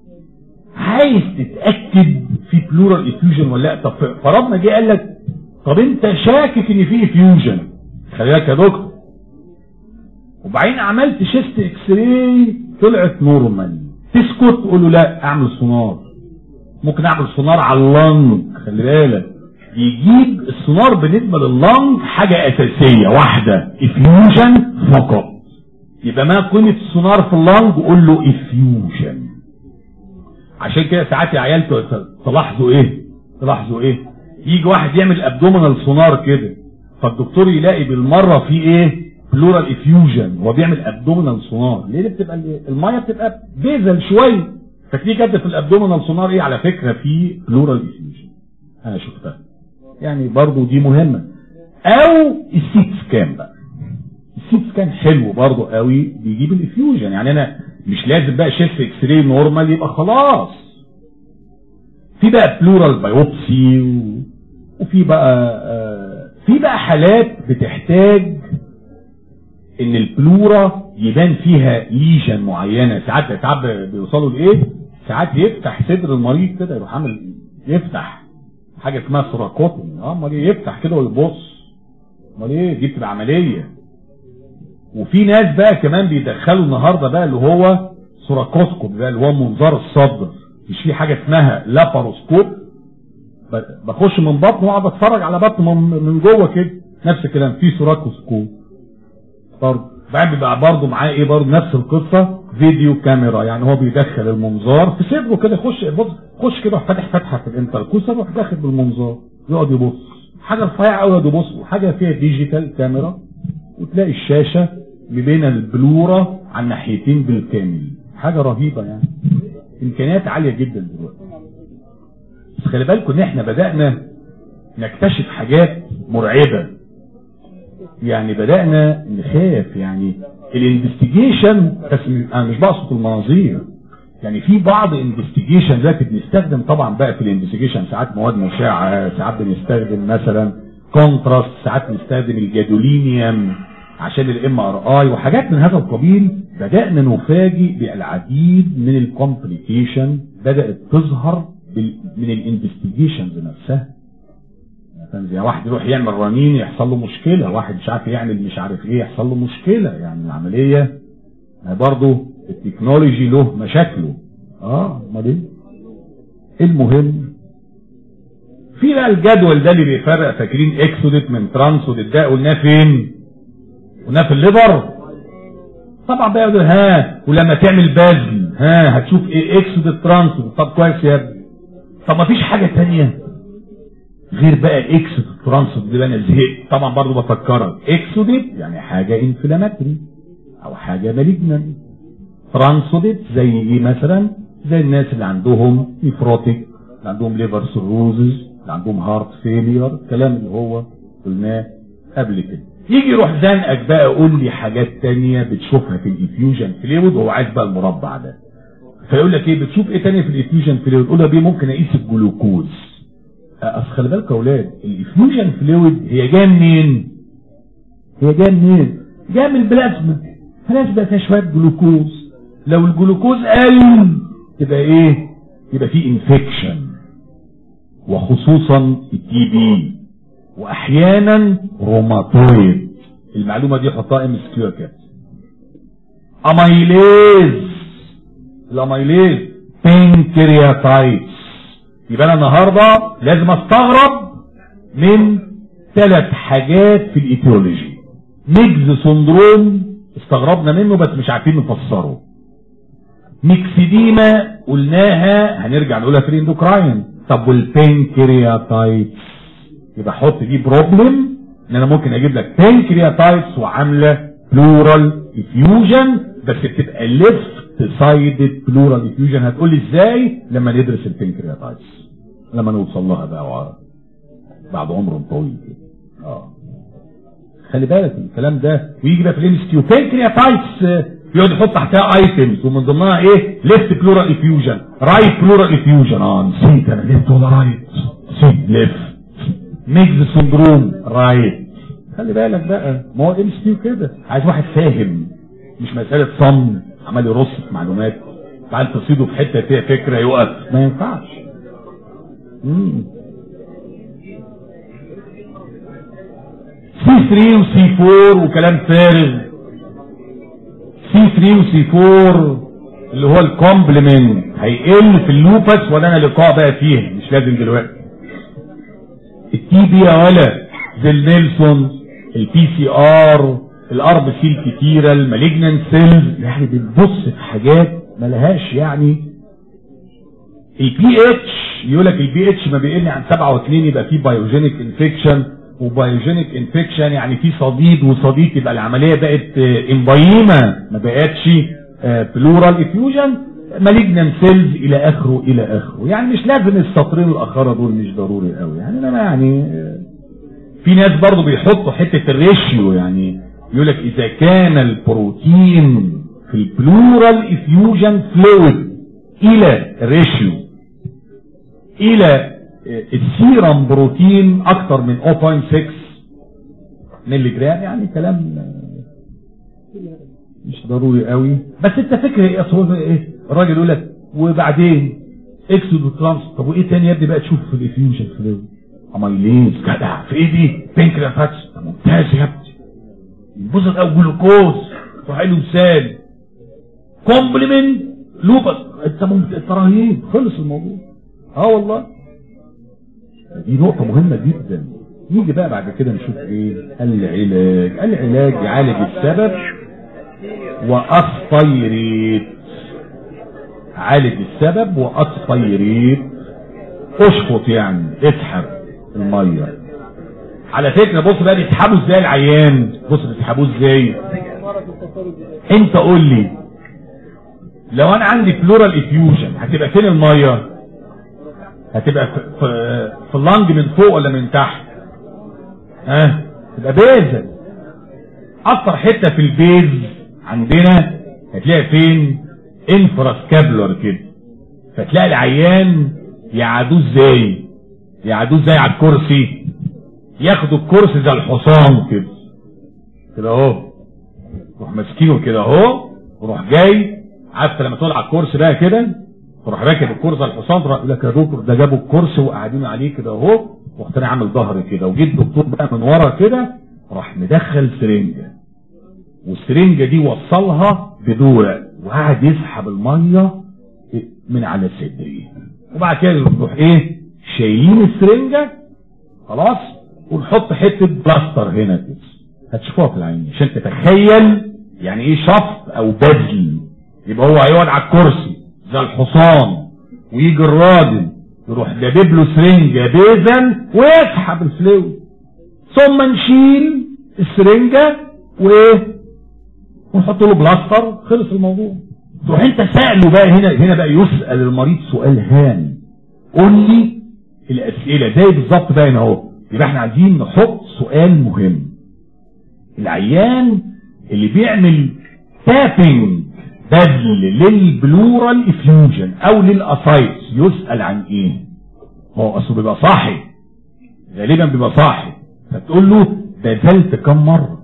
عايز تتاكد في بلورال افيوجن ولا لا طب فرضنا جه قال لك طب انت شاكك ان في افيوجن خلي بالك يا دكتور وبعدين عملت شيست اكس راي طلعت نورمال تسكت تقول له لا اعمل سونار ممكن اعمل سونار على اللنج خلي بالك يجيب السونار بالنسبه لللنج حاجه اساسيه واحده افيوجن فقط يبقى ما قيمه السونار في اللنج قول له افيوجن عشان كده ساعات يا عيال تلاحظوا ايه تلاحظوا ايه يجي واحد يعمل ابدومينال سونار كده فالدكتور يلاقي بالمره في ايه بلورال افيوجن هو بيعمل ابدومينال سونار ليه بتبقى الميه بتبقى بيزل شويه فتيجي كده في الابدومينال سونار ايه على فكره في بلورال افيوجن انا شفتها يعني برضو دي مهمه او السيت سكان بقى السيت سكان حلو برضو قوي بيجيب الافيوجن يعني انا مش لازم بقى شيست اكس راي نورمال يبقى خلاص في بقى بلورال بايوبسي و... وفي بقى آه في بقى حالات بتحتاج ان البلورا يبان فيها ليجن معينه ساعات ساعات بيوصلوا لايه ساعات يفتح صدر المريض كده يروح عامل يفتح حاجه اسمها سوراكوتومي اه امال ايه يفتح كده ويبص امال ايه دي بتبقى عمليه وفي ناس بقى كمان بيدخلوا النهارده بقى اللي هو سوراكوسكوب بقى اللي هو منظار الصدر مش في حاجه اسمها لاباروسكوب بخش من بطن واقعد اتفرج على بطن من جوه كده نفس الكلام في سوراكوسكوب برضه بعد بيبقى برضه معاه ايه برضه نفس القصه فيديو كاميرا يعني هو بيدخل المنظار في صدره كده يخش بص خش كده فاتح فتحه في الانتركوسر يروح داخل بالمنظار يقعد يبص حاجه رفيعه قوي يقعد يبص وحاجه فيها ديجيتال كاميرا وتلاقي الشاشه بين البلوره على الناحيتين بالكامل حاجه رهيبه يعني امكانيات عاليه جدا دلوقتي بس خلي بالكم ان احنا بدانا نكتشف حاجات مرعبه يعني بدأنا نخاف يعني الانفستيجيشن بس انا مش بقصد المناظير يعني في بعض انفستيجيشن دلوقتي بنستخدم طبعا بقى في الانفستيجيشن ساعات مواد مشعه ساعات بنستخدم مثلا كونتراست ساعات نستخدم الجادولينيوم عشان الام ار اي وحاجات من هذا القبيل بدأنا نفاجئ بالعديد من الكومبليكيشن بدأت تظهر بال- من الانفستيجيشنز نفسها مثلا زي واحد يروح يعمل رنين يحصل له مشكلة واحد مش عارف يعمل مش عارف ايه يحصل له مشكلة يعني العملية برضه التكنولوجي له مشاكله اه امال ايه المهم في بقى الجدول ده اللي بيفرق فاكرين اكسودت من ترانسودت ده قلناه فين قلناه في الليبر طبعا بقى يقول ها ولما تعمل بذل ها هتشوف ايه اكسودت ترانسودت طب كويس يا ابني طب ما فيش حاجة تانية غير بقى اكسودت ترانسودت دي بقى انا زهقت طبعا برضه بفكرك اكسودت يعني حاجة انفلاماتري او حاجة مالجنان ترانسودت زي ايه مثلا زي الناس اللي عندهم نيفروتيك اللي عندهم ليفر سيروزز اللي عندهم هارت فيلير الكلام اللي هو قلناه قبل كده يجي يروح زنقك بقى قول لي حاجات تانية بتشوفها في الافيوجن فلويد وهو عايز بقى المربع ده فيقول لك ايه بتشوف ايه تاني في الافيوجن فلويد قول له بيه ممكن اقيس الجلوكوز اصل خلي بالك يا اولاد الافيوجن فلويد هي جايه منين هي جايه منين جايه من البلازما البلازما فيها شويه جلوكوز لو الجلوكوز قل تبقى ايه يبقى في انفكشن وخصوصا التي بي واحيانا روماتويد المعلومه دي حطها ام اس كيو كده اميليز الاميليز بنكرياتايتس يبقى انا النهارده لازم استغرب من ثلاث حاجات في الايتيولوجي ميجز سندروم استغربنا منه بس مش عارفين نفسره ميكسيديما قلناها هنرجع نقولها في الاندوكراين طب والبنكرياتايتس يبقى حط دي بروبلم ان انا ممكن اجيب لك بنكرياتايتس وعامله بلورال افيوجن بس بتبقى ليفت سايدد بلورال افيوجن هتقول لي ازاي لما ندرس البنكرياتايتس لما نوصل لها بقى وع- بعد عمر طويل كده اه خلي بالك من الكلام ده ويجي بقى في الانستيو بنكرياتايتس آه، يقعد يحط تحتها ايتمز ومن ضمنها ايه ليفت بلورال افيوجن رايت بلورال افيوجن اه نسيت انا ليفت ولا رايت نسيت ليفت ميجز سندروم رايت خلي بالك بقى ما هو ام اس كده عايز واحد فاهم مش مسألة صم عمال يرص في معلومات تعال تصيده في حتة فيها فكرة يقف ما ينفعش مم. سي 3 وسي 4 وكلام فارغ سي 3 وسي 4 اللي هو الكومبلمنت هيقل في اللوبس ولا انا لقاء بقى فيها مش لازم دلوقتي التي بي يا ولا زي النيلسون البي سي ار الارب سي الكتيرة المالجنان سيلز يعني بتبص في حاجات ملهاش يعني البي اتش يقول لك البي اتش ما بيقل عن 7 و2 يبقى في بايوجينيك انفكشن وبايوجينيك انفكشن يعني في صديد وصديد يبقى العمليه بقت امبايمه ما بقتش بلورال افيوجن مالجنان سيلز الى اخره الى اخره يعني مش لازم السطرين الاخره دول مش ضروري قوي يعني انا يعني آه، في ناس برضو بيحطوا حته الريشيو يعني يقول لك اذا كان البروتين في البلورال افيوجن فلويد الى ريشيو الى السيرم بروتين اكتر من 0.6 ملي جرام يعني كلام مش ضروري قوي بس انت فكر ايه اصل ايه الراجل يقول لك وبعدين اكسود وترانس طب وايه تاني يا ابني بقى تشوف في الافيوجن فلويد اميليز جدع في ايه دي بنكرياتايتس ممتاز يا ابني ينبسط او جلوكوز وحلو مثال كومبلمنت لوبس انت ممت... انت رهيب خلص الموضوع اه والله دي نقطة مهمة جدا نيجي بقى بعد كده نشوف ايه العلاج العلاج يعالج السبب واسبيريت عالج السبب واسبيريت اشفط يعني اسحب المية على فكرة بص بقى بيسحبوا ازاي العيان بص بيسحبوه ازاي مرض التصرف انت قول لي لو انا عندي بلورال افيوجن هتبقى فين الميه هتبقى في, في, في اللنج من فوق ولا من تحت ها تبقى بيزل اكتر حته في البيز عندنا هتلاقي فين انفراسكابلر كده فتلاقي العيان يعادوه ازاي يعادوه ازاي على الكرسي ياخدوا الكرسي زي الحصان كده كده اهو روح ماسكينه كده اهو وروح جاي عارف لما تقعد على الكرسي بقى كده تروح راكب الكرسي على الحصان تروح يقول لك يا دكتور ده جابوا الكرسي وقاعدين عليه كده اهو رحت انا عامل ظهري كده وجيت الدكتور بقى من ورا كده راح مدخل سرنجه والسرنجه دي وصلها بدورق وقعد يسحب الميه من على صدري وبعد كده نروح ايه شايلين السرنجه خلاص ونحط حته بلاستر هنا كده هتشوفوها في العين عشان تتخيل يعني ايه شفط او بذل يبقى هو هيقعد على الكرسي زي الحصان ويجي الراجل يروح دابب له سرنجه بيزن ويسحب الفلويد ثم نشيل السرنجه وايه ونحط له بلاستر خلص الموضوع تروح انت سأله بقى هنا هنا بقى يسأل المريض سؤال هام قول لي الاسئله زي بالظبط بقى هنا اهو يبقى احنا عايزين نحط سؤال مهم العيان اللي بيعمل تابنج بذل للبلورال افيوجن او للاسايتس يسأل عن ايه ما هو اصله بيبقى صاحي غالبا بيبقى صاحي فتقول له بذلت كم مرة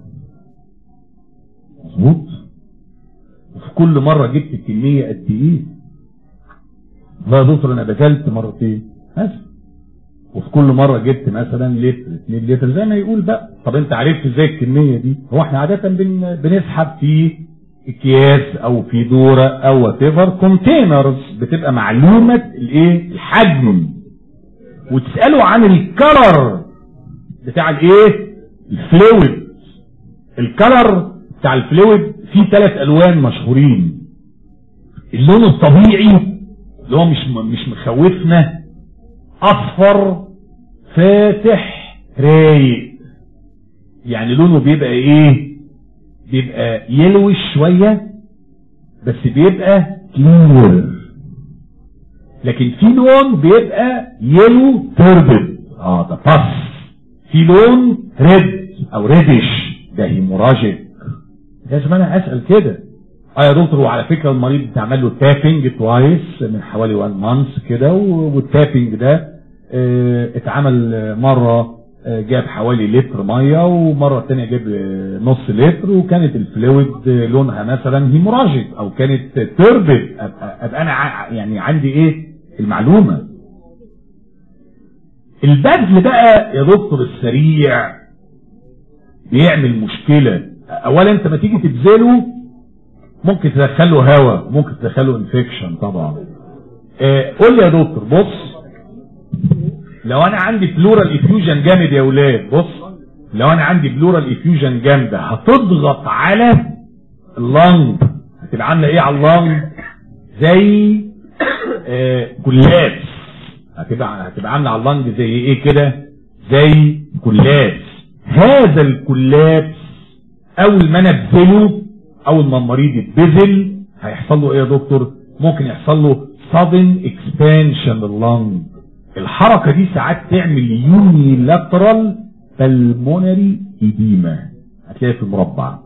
مظبوط وفي كل مرة جبت الكمية قد ايه لا يا دكتور انا بذلت مرتين بس وفي كل مرة جبت مثلا لتر 2 لتر زي ما يقول بقى طب انت عرفت ازاي الكمية دي هو احنا عادة بن بنسحب في اكياس او في دورة او وات ايفر كونتينرز بتبقى معلومة الايه الحجم وتسأله عن الكلر بتاع الايه الفلويد الكلر بتاع الفلويد فيه ثلاث الوان مشهورين اللون الطبيعي اللي هو مش مش مخوفنا اصفر فاتح رايق يعني لونه بيبقى ايه بيبقى يلوش شوية بس بيبقى كلير لكن في لون بيبقى يلو تربد اه ده باس في لون ريد او ريدش ده هيموراجيك لازم انا اسال كده اه يا دكتور وعلى فكره المريض بتعمل له تابنج توايس من حوالي 1 مانث كده والتابنج ده اه اتعمل مره جاب حوالي لتر ميه ومره ثانيه جاب نص لتر وكانت الفلويد لونها مثلا هيموراجيك او كانت تربت ابقى, أبقى انا يعني عندي ايه المعلومه البذل بقى يا دكتور السريع بيعمل مشكله اولا انت ما تيجي تبذله ممكن تدخله هواء ممكن تدخله انفكشن طبعا اه قول لي يا دكتور بص لو انا عندي بلورال افيوجن جامد يا ولاد بص لو انا عندي بلورال افيوجن جامده هتضغط على اللنج هتبقى عامله ايه على اللنج زي آه كلابس هتبقى هتبقى عامله على اللنج زي ايه كده زي كلابس هذا الكلابس اول ما انا ابذله اول ما المريض يتبذل هيحصل له ايه يا دكتور ممكن يحصل له sudden expansion لللنج الحركة دي ساعات تعمل يونيلاترال بالمونري ايديما هتلاقيها في المربع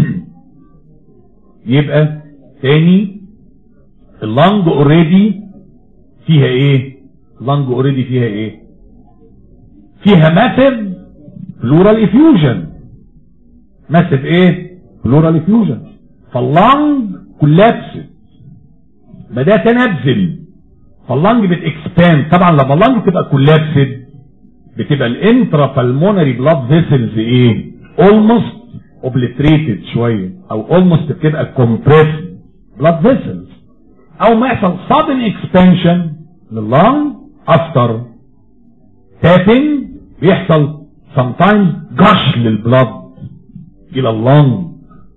يبقى تاني اللنج اوريدي فيها ايه اللنج اوريدي فيها ايه فيها ماسيف بلورال افيوجن ماسيف ايه بلورال افيوجن فاللنج كولابسد بدات انبذل فاللنج بتكسباند طبعا لما اللنج تبقى كولابسد بتبقى الانترا بالمونري بلاد فيسلز ايه اولموست اوبليتريتد شويه او اولموست بتبقى كومبريسد بلاد فيسلز او ما يحصل sudden expansion لللنج افتر تابنج بيحصل sometimes جش للبلاد الى اللنج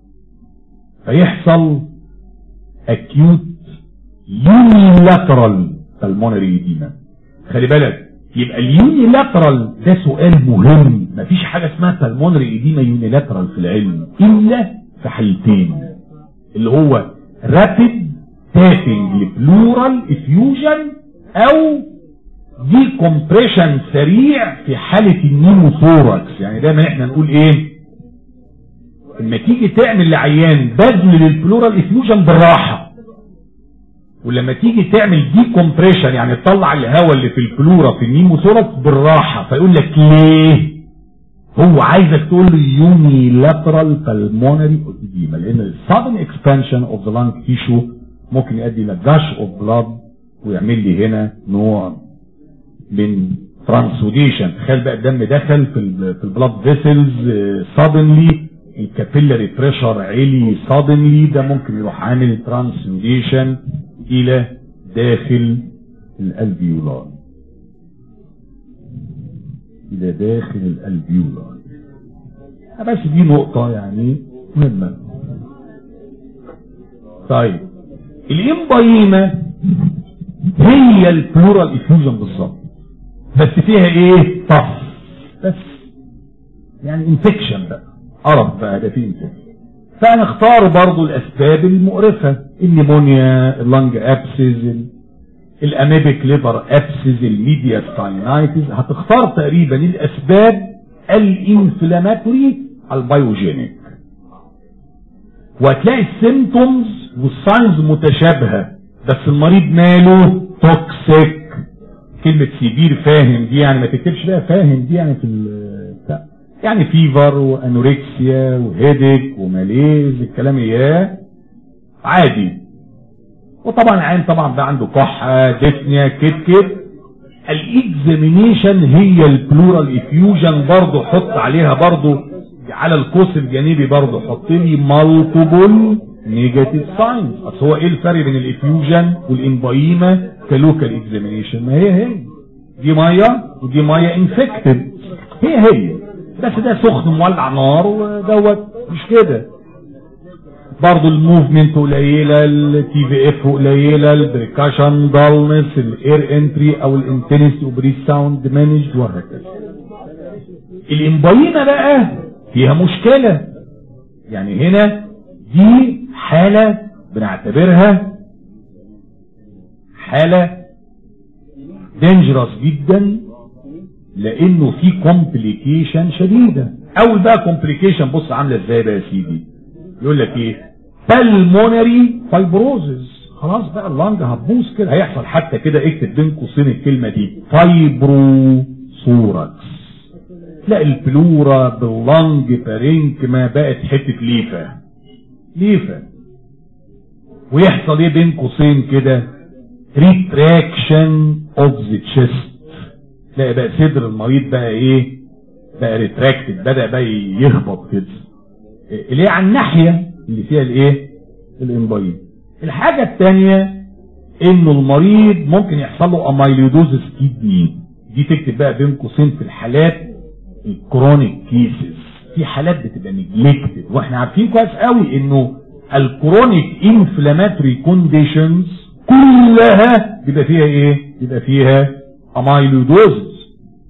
فيحصل acute unilateral pulmonary edema خلي بالك يبقى اليونيلاترال ده سؤال مهم مفيش حاجة اسمها pulmonary edema يونيلاترال في العلم الا في حالتين اللي هو rapid tapping لبلورال effusion او دي كومبريشن سريع في حالة النيموثوركس يعني دايما احنا نقول ايه لما تيجي تعمل لعيان بذل للبلورال افيوجن بالراحه ولما تيجي تعمل دي كومبريشن يعني تطلع الهواء اللي في البلورا في النيموثوركس بالراحه فيقول لك ليه هو عايزك تقول له يونيلاترال بالمونري اوديما لان السادن اكسبانشن اوف ذا لانج تيشو ممكن يؤدي الى جاش اوف بلاد ويعمل لي هنا نوع من ترانسوديشن تخيل بقى الدم دخل في ال في البلاد فيسلز سادنلي الكابيلاري بريشر عالي سادنلي ده ممكن يروح عامل ترانسوديشن الى داخل الالفيولار الى داخل الالفيولار بس دي نقطة يعني مهمة طيب الامبايمة هي البلورال افيوجن بالظبط بس فيها ايه طف بس يعني انفكشن بقى قرف بقى ده فيه انفكشن فهنختار برضو الاسباب المقرفة النيمونيا اللنج ابسز الاميبيك ليفر ابسز الميديا ستاينايتس هتختار تقريبا الاسباب الانفلاماتوري البيوجينيك وهتلاقي السيمتومز والساينز متشابهة بس المريض ماله توكسيك كلمة سيبير فاهم دي يعني ما تكتبش بقى فاهم دي يعني في بتاع يعني فيفر وانوركسيا وهيدك وماليز الكلام اياه عادي وطبعا العين طبعا ده عنده كحة ديسنيا كت كت الاكزامينيشن هي البلورال افيوجن برضه حط عليها برضه على القوس الجانبي برضه حط لي مالتيبل نيجاتيف ساينز اصل هو ايه الفرق بين الافيوجن والامبايما كلوكال اكزامينيشن ما هي هي دي ميه ودي ميه انفكتد هي هي بس ده سخن مولع نار ودوت مش كده برضه الموفمنت قليله التي في اف قليله البريكاشن دالنس الاير انتري او الانتنسي وبريس ساوند ديمينجد وهكذا الامباينا بقى فيها مشكله يعني هنا دي حاله بنعتبرها حاله دينجرس جدا لانه في كومبليكيشن شديده اول بقى كومبليكيشن بص عامله ازاي بقى يا سيدي يقول لك ايه بالمونري فايبروزز خلاص بقى اللنج هتبوظ كده هيحصل حتى كده اكتب بين قوسين الكلمه دي فايبرو سوركس تلاقي البلورا باللنج بارينكما بقت حته ليفه ليفه ويحصل ايه بين قوسين كده ريتراكشن اوف ذا تشيست تلاقي بقى صدر المريض بقى ايه بقى ريتراكتد بدا بقى يهبط كده اللي هي على الناحيه اللي فيها الايه الانبايين الحاجه الثانيه انه المريض ممكن يحصل له اميلودوزس كيدني دي تكتب بقى بين قوسين في الحالات الكرونيك كيسز في حالات بتبقى نجلكتد واحنا عارفين كويس قوي انه الكرونيك انفلاماتوري كونديشنز كلها بيبقى فيها ايه بيبقى فيها اميلودوزس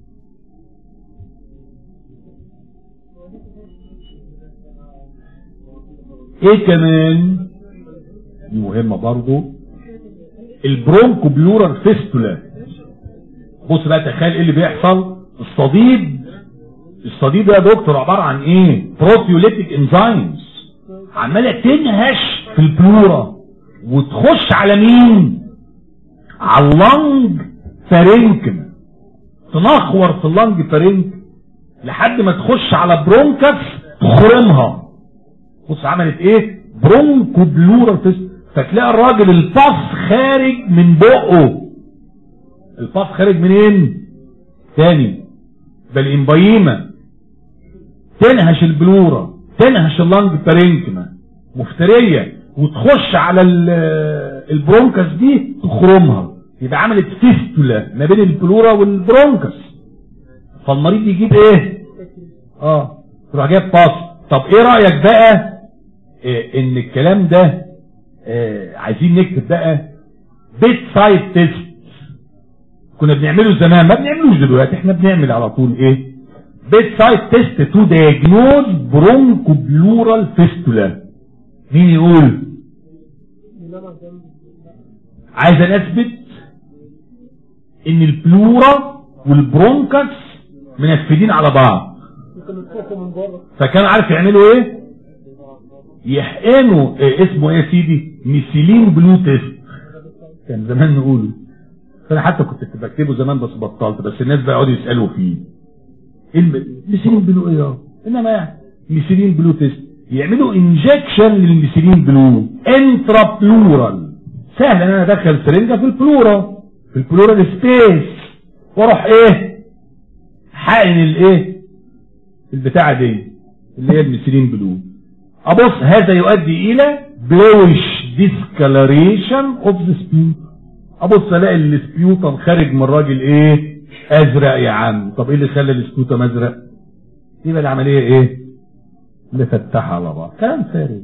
ايه كمان دي مهمة برضو البرونكو بلورال فيستولا بص بقى تخيل ايه اللي بيحصل الصديد الصديد ده يا دكتور عبارة عن ايه بروتيوليتيك انزيمز عمالة تنهش في البلورا وتخش على مين على اللنج فارنكم تنخور في اللنج فارنك لحد ما تخش على برونكس تخرمها بص عملت ايه برونكو بلورال فيست فتلاقي الراجل الباص خارج من بقه الباص خارج منين تاني بالامبايما تنهش البلورا تنهش اللنج بارينكما مفترية وتخش على البرونكس دي تخرمها يبقى عملت فيستولا ما بين البلورا والبرونكس فالمريض يجيب ايه اه تروح جايب باص طب ايه رأيك بقى إيه ان الكلام ده إيه عايزين نكتب بقى بيت سايد تيست كنا بنعمله زمان ما بنعملوش دلوقتي احنا بنعمل على طول ايه بيت سايد تيست تو دايجنوز برونكو بلورال فيستولا مين يقول عايز اثبت ان البلورا والبرونكس منفذين على بعض فكان عارف يعملوا ايه يحقنوا إيه اسمه ايه يا سيدي ميثيلين بلو تيست كان زمان نقوله فانا حتى كنت بكتبه زمان بس بطلت بس الناس بقى يقعدوا يسالوا فيه الميثيلين بلو ايه انما يعني ميثيلين بلو تيست يعملوا انجكشن للميثيلين بلو انترا بلورال سهل ان انا ادخل سرنجه في البلورا في البلورال سبيس واروح ايه حقن الايه البتاعه دي اللي هي الميثيلين بلو ابص هذا يؤدي الى بلوش ديسكالريشن اوف ذا سبيوت ابص الاقي السبيوتم خارج من الراجل ايه ازرق يا عم طب ايه اللي خلى السبيوتم ازرق يبقى العمليه ايه مفتحه على بعض كلام فارغ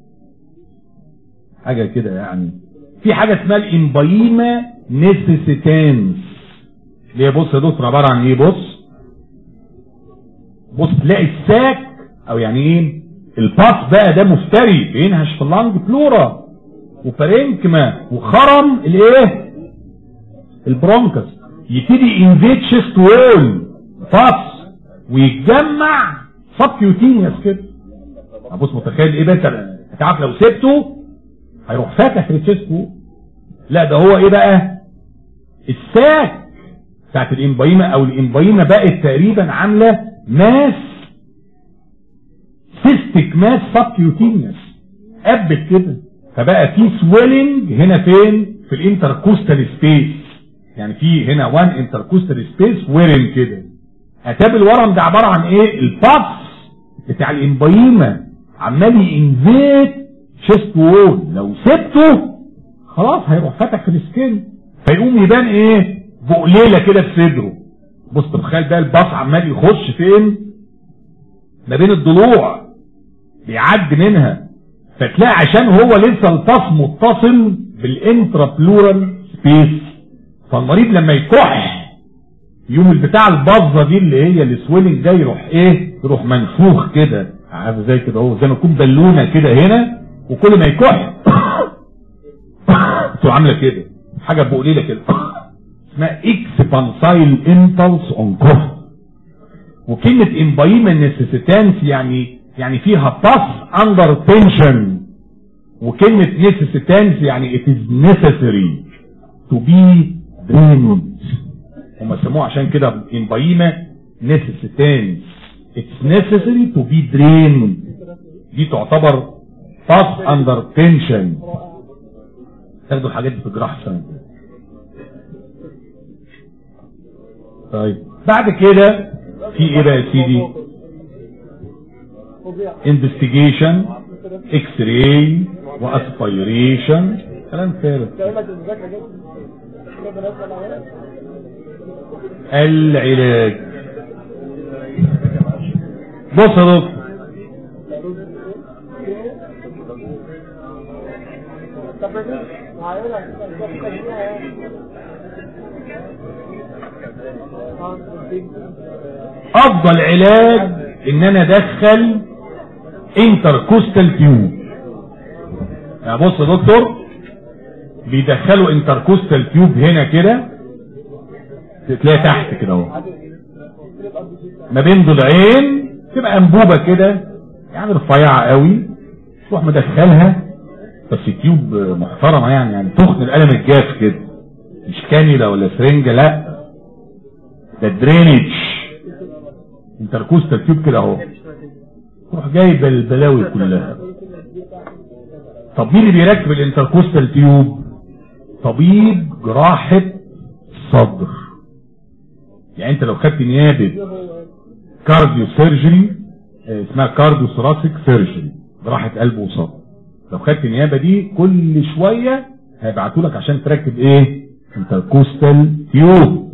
حاجه كده يعني في حاجه اسمها الامبايما نيسيسيتانس اللي هي بص يا دكتور عباره عن ايه بص بص تلاقي الساك او يعني ايه الباس بقى ده مفتري بينهش في اللانج بلورا وفارنكما وخرم الايه البرونكس يبتدي انفيت شيست وول باس ويتجمع سبكيوتينيوس كده بص متخيل ايه بقى انت انت عارف لو سبته هيروح فاتح في الشيست وول لا ده هو ايه بقى الساك بتاعت الامبايما او الامبايما بقت تقريبا عامله ماس سيستيك ماس سبكيوتينيوس قبت كده فبقى في سويلنج هنا فين في الانتركوستال سبيس يعني في هنا وان انتركوستال سبيس ورم كده اتاب الورم ده عباره عن ايه الباس بتاع الامبايما عمال ينفيت شيست وول لو سبته خلاص هيروح فاتح في السكين فيقوم يبان ايه بقليله كده في صدره بص تخيل ده الباص عمال يخش فين ما بين الضلوع بيعدي منها فتلاقي عشان هو لسه الباص متصل بالانترا بلورال سبيس فالمريض لما يكح يوم البتاع الباظه دي اللي هي السويلنج ده يروح ايه يروح منفوخ كده عارف زي كده اهو زي ما يكون بالونه كده هنا وكل ما يكح تبقى عامله كده حاجه بقليله كده اسمها اكسبانسايل امبلس اون كوف وكلمه امبايما نيسيسيتانس يعني يعني فيها باس اندر تنشن وكلمه نيسيسيتانس يعني it is necessary to be drained هم سموه عشان كده امبايما نيسيسيتانس it's necessary to be drained دي تعتبر باس اندر تنشن تاخدوا الحاجات دي في جراحه سنه طيب بعد كده في ايه بقى يا سيدي انفستيجيشن اكس راي واسبيريشن كلام فارغ العلاج بص يا دكتور افضل علاج ان انا ادخل انتركوستال تيوب يعني بص يا دكتور بيدخلوا انتركوستال تيوب هنا كده تلاقي تحت كده اهو ما بين ضلعين تبقى انبوبه كده يعني رفيعه قوي تروح مدخلها بس تيوب محترمه يعني يعني تخن القلم الجاف كده مش كانيلا ولا سرنجه لا ده درينج انتركوستال تيوب كده اهو تروح جايب البلاوي كلها طب مين اللي بيركب الانتركوستال تيوب طبيب جراحة صدر يعني انت لو خدت نيابة كارديو سيرجري اسمها كارديو ثوراسيك سيرجري جراحة قلب وصدر لو خدت النيابة دي كل شوية هيبعتوا لك عشان تركب ايه انتركوستال تيوب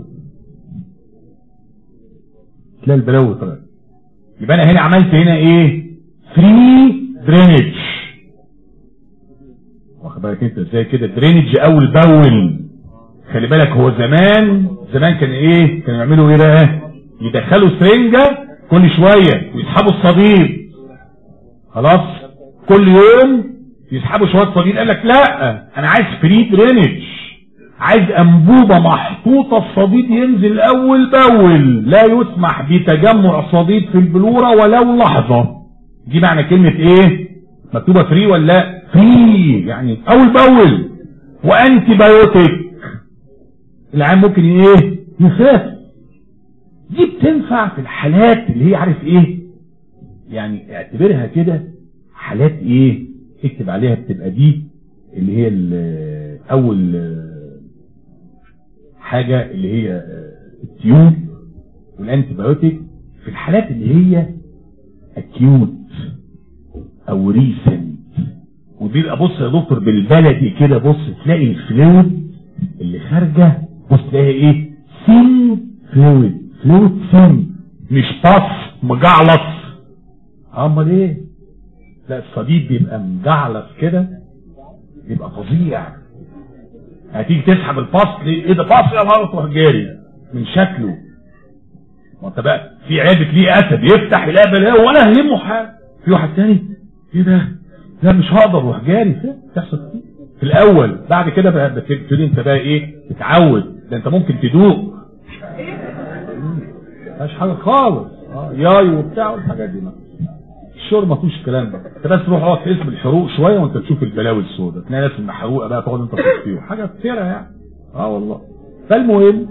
تلاقي البلاوي طلعت يبقى انا هنا عملت هنا ايه فري درينج واخد بالك انت ازاي كده درينج اول باول خلي بالك هو زمان زمان كان ايه كانوا يعملوا ايه بقى يدخلوا سرنجة كل شوية ويسحبوا الصديد خلاص كل يوم يسحبوا شوية صديد قال لك لا انا عايز فري درينج عايز انبوبة محطوطة الصديد ينزل اول باول لا يسمح بتجمع صديد في البلورة ولو لحظة دي معنى كلمة ايه مكتوبة فري ولا لا فري يعني اول باول وانتي بايوتيك العام ممكن ايه يخاف دي بتنفع في الحالات اللي هي عارف ايه يعني اعتبرها كده حالات ايه اكتب عليها بتبقى دي اللي هي ال- اول آه، حاجة اللي هي آه، التيوب والانتيبيوتيك في الحالات اللي هي اكيوت او ريسنت وبيبقى بص يا دكتور بالبلدي كده بص تلاقي الفلويد اللي خارجه بص تلاقي ايه سين فلويد فلويد سين مش باص مجعلص امال ايه لا الصديد بيبقى مجعلص كده يبقى فظيع هتيجي تسحب الباص ليه ايه ده باص يا نهار تروح جاري من شكله ما انت بقى في عيال بتلاقيه اسد يفتح يلاقي بلاوي ولا هيهمه حاجه في واحد تاني ايه ده لا مش هقدر اروح جاري تحصل كتير في الاول بعد كده بقى بتبتدي انت بقى ايه تتعود ده انت ممكن تدوق مفيهاش حاجه خالص اه ياي وبتاع والحاجات دي ما الشرب ما فيهوش الكلام ده انت بس روح اقعد في اسم الحروق شويه وانت تشوف البلاوي السوداء تلاقي ناس المحروقه بقى تقعد انت تصفيه حاجه كتيره يعني اه والله فالمهم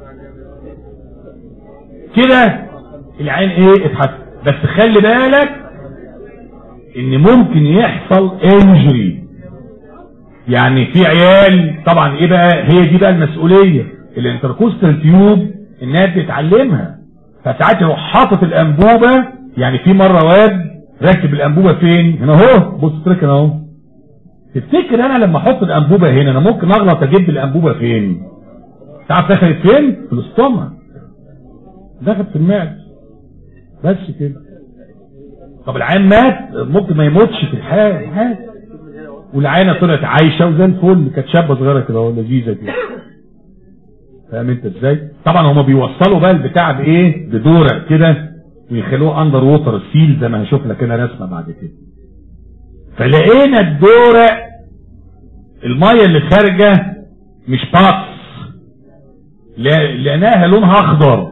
كده العين ايه اتحسن بس خلي بالك ان ممكن يحصل انجري يعني في عيال طبعا ايه بقى هي دي بقى المسؤوليه الانتركوستال تيوب انها بتتعلمها فساعات يروح حاطط الانبوبه يعني في مره واد راكب الانبوبه فين هنا اهو بص تركن اهو تفتكر انا لما احط الانبوبه هنا انا ممكن اغلط اجيب الانبوبه فين تعرف دخلت فين في الاستومك دخلت في المعده بس كده طب العين مات ممكن ما يموتش في الحال مات والعينه طلعت عايشه وزي الفل كانت شابه صغيره كده اهو لذيذه كده فاهم انت ازاي طبعا هما بيوصلوا بقى البتاع بايه بدورق كده ويخلوه اندر ووتر سيل زي ما هشوف لك انا رسمه بعد كده فلقينا الدورق الميه اللي خارجه مش باص لا- لقيناها لونها اخضر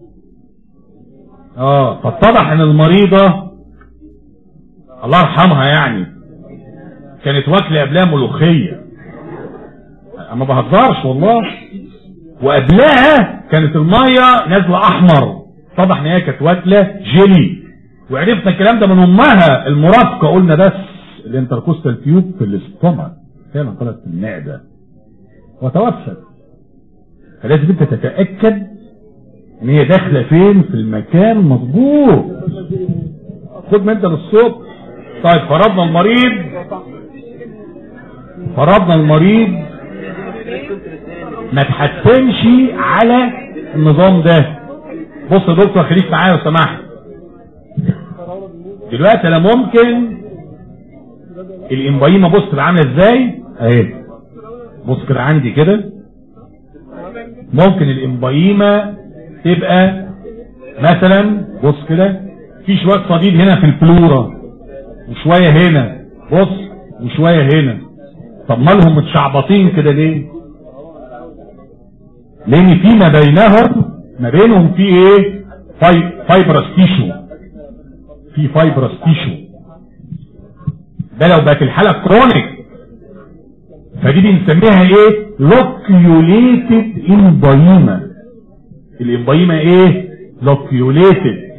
اه فاتضح ان المريضه الله يرحمها يعني كانت واكله قبلها ملوخيه ما بهزرش والله وقبلها كانت الميه نازله احمر اتضح ان هي كانت واكله جيلي وعرفنا الكلام ده من امها المرافقه قلنا بس الانتركوستال تيوب في الاستومك هي اللي طلعت في المعده وتوفت فلازم انت تتاكد ان هي داخله فين في المكان مظبوط خد منت للصبح طيب فرضنا المريض فرضنا المريض ما تحسنش على النظام ده بص يا دكتور خليك معايا لو سمحت دلوقتي انا ممكن الامبايمه بص تبقى عامله ازاي اهي بص كده عندي كده ممكن الامبايمه تبقى مثلا بص كده في شويه صديد هنا في البلورا وشويه هنا بص وشويه هنا طب مالهم متشعبطين كده ليه لان في ما بينهم ما بينهم في ايه فاي فايبرس تيشو في فايبرس تيشو ده لو بقت الحاله كرونيك فدي بنسميها ايه لوكيوليتد امبايما الامبايما ايه لوكيوليتد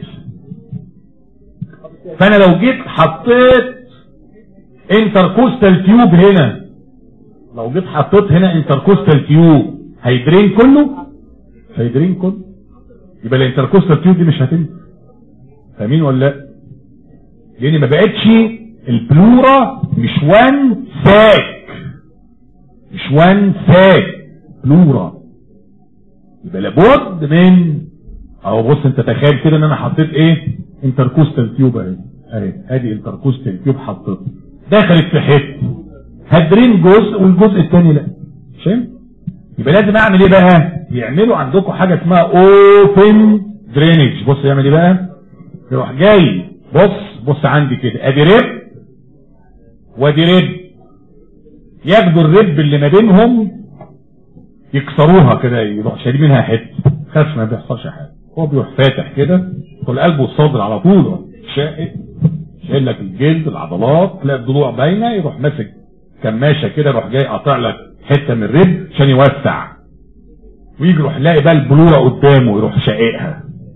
فانا لو جيت حطيت انتركوستال تيوب هنا لو جيت حطيت هنا انتركوستال تيوب هيدرين كله هيدرين كله يبقى الانتركوستال تيوب دي مش هتنزل فاهمين ولا لا لان ما بقتش البلورا مش وان ساك مش وان ساك بلورا يبقى لابد من اهو بص انت تخيل كده ان انا حطيت ايه انتركوستال تيوب اهي اهي ادي انتركوستال تيوب حطيتها دخلت في حته هدرين جزء والجزء الثاني لا فاهم يبقى لازم اعمل ايه بقى يعملوا عندكم حاجه اسمها اوبن درينج بص يعمل ايه بقى يروح جاي بص بص عندي كده ادي ريب وادي ريب ياخدوا الريب اللي ما بينهم يكسروها كده يروح شايل منها حته خاف ما بيحصلش حاجه هو بيروح فاتح كده كل قلب والصدر على طول شاقق شايل لك الجلد العضلات تلاقي الضلوع باينه يروح ماسك كماشه كده يروح جاي قاطع لك حته من الرب عشان يوسع ويجي يروح يلاقي بقى البلوره قدامه يروح شاققها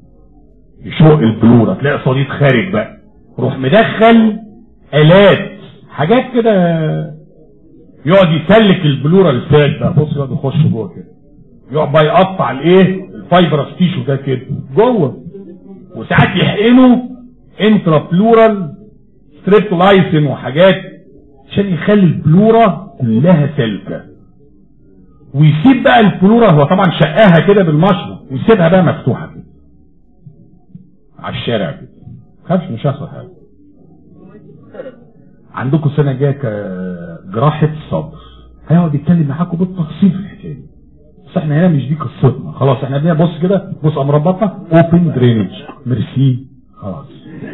يشق البلورة تلاقي صديد خارج بقى روح مدخل الات حاجات كده يقعد يسلك البلورة الفات بقى بص يقعد يخش جوه كده يقعد بقى يقطع الايه الفايبرس تيشو ده كده جوه وساعات يحقنوا انترا بلورال ستريبتولايسين وحاجات عشان يخلي البلورة كلها سلكة ويسيب بقى البلورة هو طبعا شقاها كده بالمشرط ويسيبها بقى مفتوحة كده على الشارع كده خافش مش هيحصل حاجة عندكم سنة جاية كجراحة صدر هيقعد يتكلم معاكم بالتفصيل في الحكاية دي بس احنا هنا مش دي قصتنا خلاص احنا بنبص بص كده بص ام ربطنا اوبن درينج ميرسي خلاص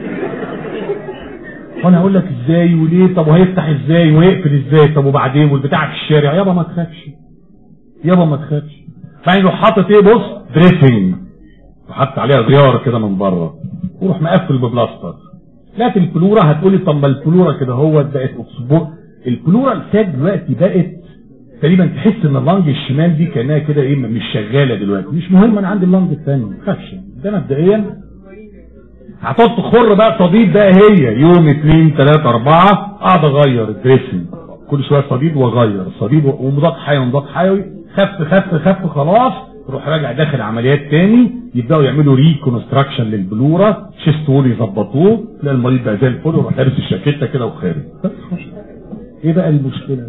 وانا هقول لك ازاي وليه طب وهيفتح ازاي ويقفل ازاي طب وبعدين والبتاع في الشارع يابا ما تخافش يابا ما تخافش بعدين يروح حاطط ايه بص دريسنج وحط عليها غيار كده من بره وروح مقفل ببلاستر لكن البلورة هتقولي طب ما البلورة كده هو بقت اكسبور البلورة الفات دلوقتي بقت تقريبا تحس ان اللنج الشمال دي كانها كده ايه مش شغاله دلوقتي مش مهم انا عندي اللنج الثاني ما تخافش ده مبدئيا هتقعد تخر بقى صديد بقى هي يوم اثنين ثلاثة اربعة اقعد اغير الدريسنج كل شوية صديد واغير صديد ومضاد حيوي ومضاد حيوي خف خف خف خلاص روح راجع داخل عمليات تاني يبداوا يعملوا ريكونستراكشن للبلوره شيست وول يظبطوه تلاقي المريض بقى زي الفل ويروح لابس الشاكيته كده وخارج ايه بقى المشكله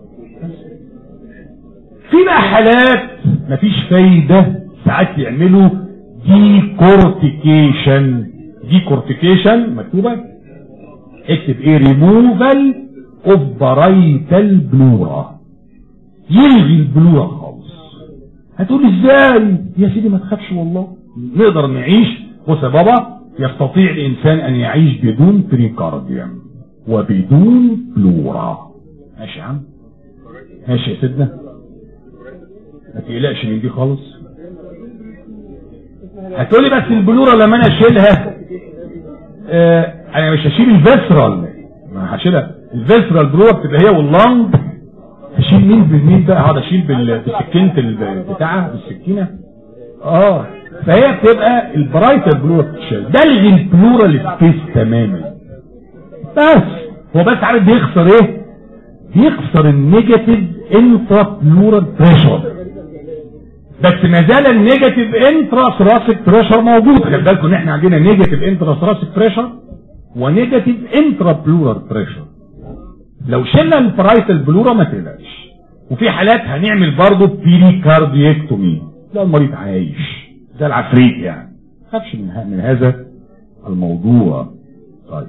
في بقى حالات مفيش فايده ساعات يعملوا ديكورتيكيشن ديكورتيكيشن مكتوبه اكتب ايه ريموفال اوف برايتال بلورا يلغي البلورا خالص هتقول ازاي يا سيدي ما تخافش والله نقدر نعيش بص يا بابا يستطيع الانسان ان يعيش بدون بريكارديوم وبدون بلورا ماشي يا عم ماشي يا سيدنا ما تقلقش من دي خالص هتقولي بس البلورة لما انا اشيلها آه انا مش هشيل الفيسرال ما هشيلها الفيسرال بلورة بتبقى هي واللنج هشيل مين بالمين بقى هقعد اشيل بالسكينة بتاعها بالسكينة اه فهي بتبقى البرايتال بلورة بتتشال ده الغي البلورة السبيس تماما بس هو بس عارف بيخسر ايه بيخسر النيجاتيف انترا بلورال بريشر بس ما زال النيجاتيف انترا ثراسيك بريشر موجود خلي بالكم ان احنا عندنا نيجاتيف انترا ثراسيك بريشر ونيجاتيف انترا بلورال بريشر لو شلنا البرايتال بلورا ما تقلقش وفي حالات هنعمل برضه بيريكارديكتومي ده المريض عايش ده العفريت يعني ما تخافش من, من هذا الموضوع طيب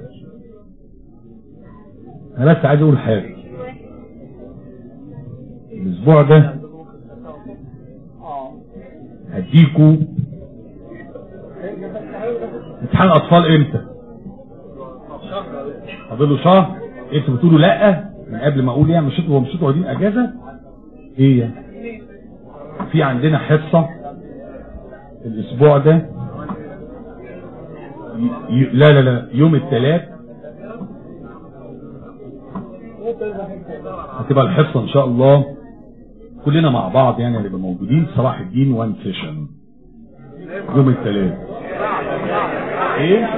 انا بس عايز اقول حاجه الاسبوع ده هديكوا امتحان الاطفال امتى فاضل له شهر انتوا بتقولوا لا من قبل ما اقول يعني مش انتوا مش انتوا واخدين اجازه ايه في عندنا حصه الاسبوع ده ي... ي... لا لا لا يوم الثلاث هتبقى الحصه ان شاء الله كلنا مع بعض يعني هنبقى موجودين صلاح الدين وان سيشن يوم الثلاث ايه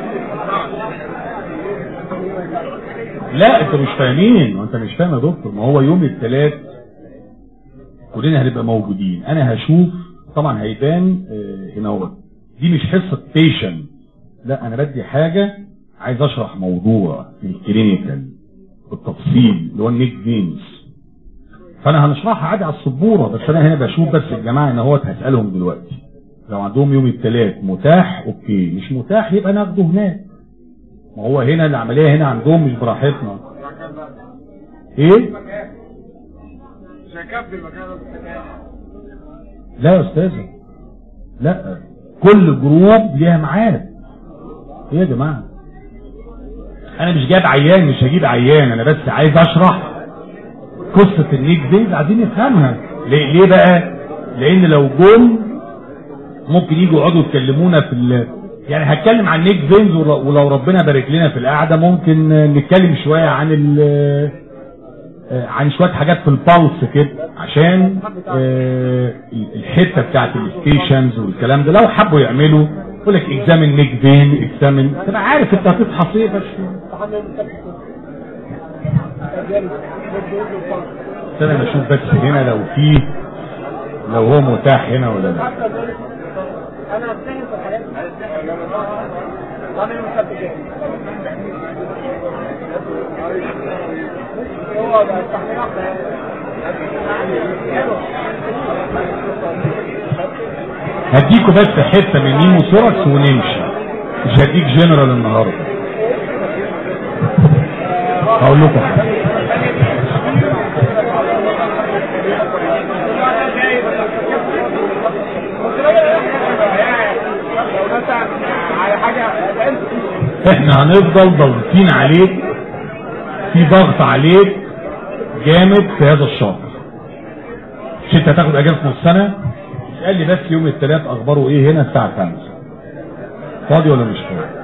لا انت مش فاهمين وانت مش فاهم يا دكتور ما هو يوم الثلاث كلنا هنبقى موجودين انا هشوف طبعا هيبان اه هنا هو دي مش حصه بيشن لا انا بدي حاجه عايز اشرح موضوع في الكلينيكال بالتفصيل اللي هو النيك فينز فانا هنشرحها عادي على السبوره بس انا هنا بشوف بس الجماعه ان هو هسالهم دلوقتي لو عندهم يوم الثلاث متاح اوكي مش متاح يبقى ناخده هناك ما هو هنا العمليه هنا عندهم مش براحتنا ايه لا يا استاذه لا كل جروب ليها ميعاد ايه يا جماعه انا مش جايب عيان مش هجيب عيان انا بس عايز اشرح قصة النيك دي عايزين نفهمها ليه, ليه بقى لان لو جم ممكن يجوا يقعدوا يتكلمونا في ال... يعني هتكلم عن نيك فينز ولو ربنا بارك لنا في القعده ممكن نتكلم شويه عن ال عن شويه حاجات في البلس كده عشان الحته بتاعت الستيشنز والكلام ده لو حبوا يعملوا يقول لك اكزامن نيك فين اكزامن تبقى عارف انت هتصحى ايه بس امتحان يوم السبت جامد بس انا بشوف بس هنا لو في لو هو متاح هنا ولا لا انا امتحن في الحياه وانا يوم السبت جاي هو ده التحقيق هديكوا بس حته من ميمو ثوركس ونمشي مش هديك جنرال النهارده هقول لكم حاجه على حاجه احنا هنفضل ضاغطين عليك في ضغط عليك جامد في هذا الشهر مش انت هتاخد اجازه نص سنه قال لي بس يوم الثلاث اخباره ايه هنا الساعه 5 فاضي ولا مش فاضي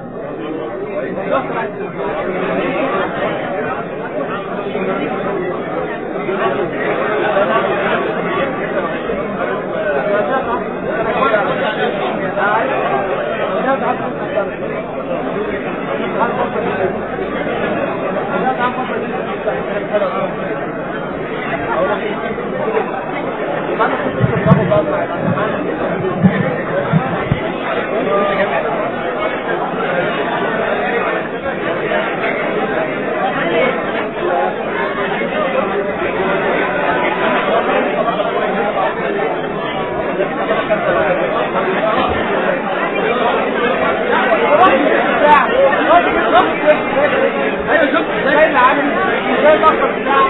ايوه شفت زي اللي عامل زي الاخر بتاع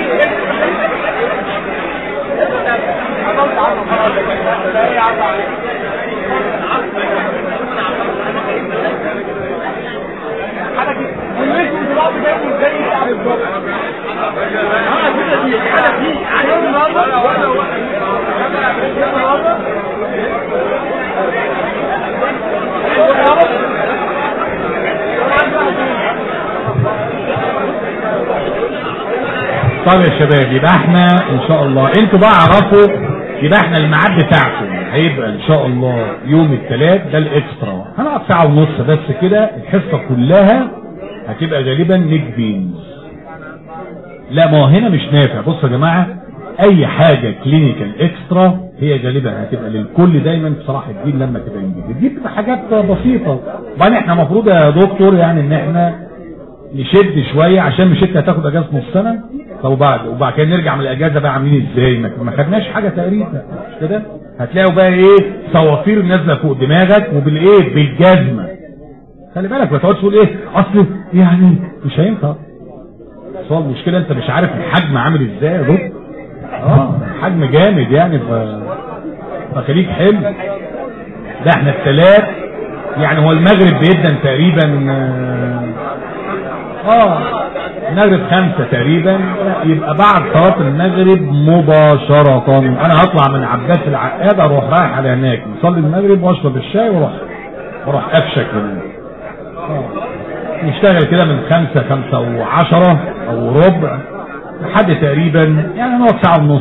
طب يا شباب يبقى احنا ان شاء الله انتوا بقى اعرفوا يبقى احنا الميعاد بتاعكم هيبقى ان شاء الله يوم الثلاث ده الاكسترا هنقعد ساعه ونص بس كده الحصه كلها هتبقى غالبا نيك بينز لا ما هو هنا مش نافع بصوا يا جماعه اي حاجه كلينيكال اكسترا هي غالبا هتبقى للكل دايما في صلاح الدين لما تبقى انجليزي دي بتبقى حاجات بسيطه وبعدين احنا المفروض يا دكتور يعني ان احنا نشد شويه عشان مش انت هتاخد اجازه نص سنه طب وبعد وبعد كده نرجع من الاجازه بقى عاملين ازاي ما ما خدناش حاجه تقريبا مش كده هتلاقوا بقى ايه صوافير نازله فوق دماغك وبالايه بالجزمه خلي بالك ما تقعدش تقول ايه اصل يعني مش هينفع بس هو المشكله انت مش عارف الحجم عامل ازاي يا دكتور اه حجم جامد يعني ف... فخليك حلو ده احنا الثلاث يعني هو المغرب بيبدا تقريبا اه اه المغرب خمسة تقريبا يبقى بعد صلاة المغرب مباشرة انا هطلع من عباس العقاد اروح رايح على هناك نصلي المغرب واشرب الشاي واروح واروح افشك هناك آه. نشتغل كده من خمسة خمسة وعشرة او ربع لحد تقريبا يعني نقعد ساعة ونص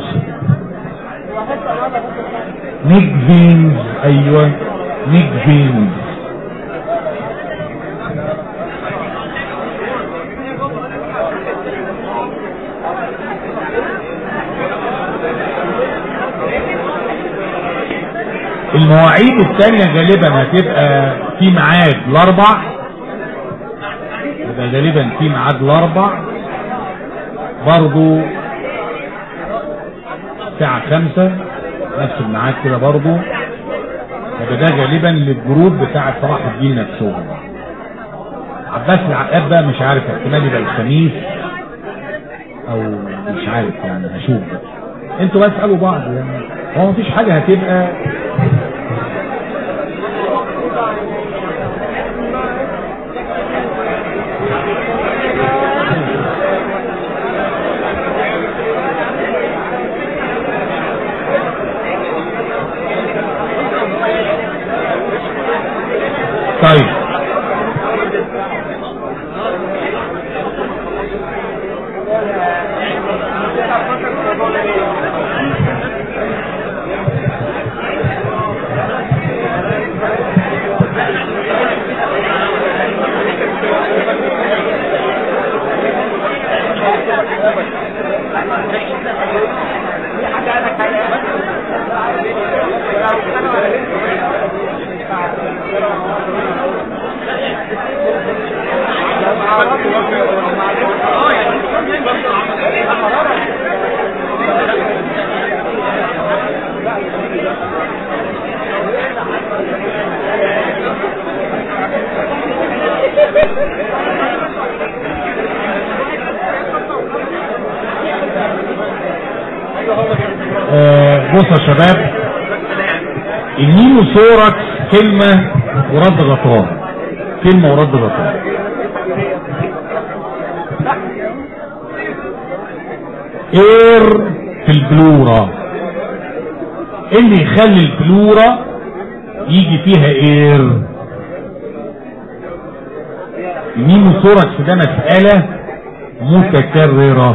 نيك فينز ايوه نيك فينز المواعيد الثانية غالبا هتبقى في ميعاد الاربع يبقى غالبا في ميعاد الاربع برضو الساعة خمسة نفس الميعاد كده برضو يبقى ده غالبا للجروب بتاع صلاح الدين نفسهم عباس العقاد بقى مش عارف احتمال يبقى الخميس او مش عارف يعني هشوف بقى انتوا بقى اسالوا بعض يعني هو مفيش حاجة هتبقى طيب آه، بص يا شباب النيموثوركس كلمة ورد غطاء كلمة ورد غطاء اير في البلورة إيه اللي يخلي البلورة يجي فيها اير النيموثوركس ده مسألة متكررة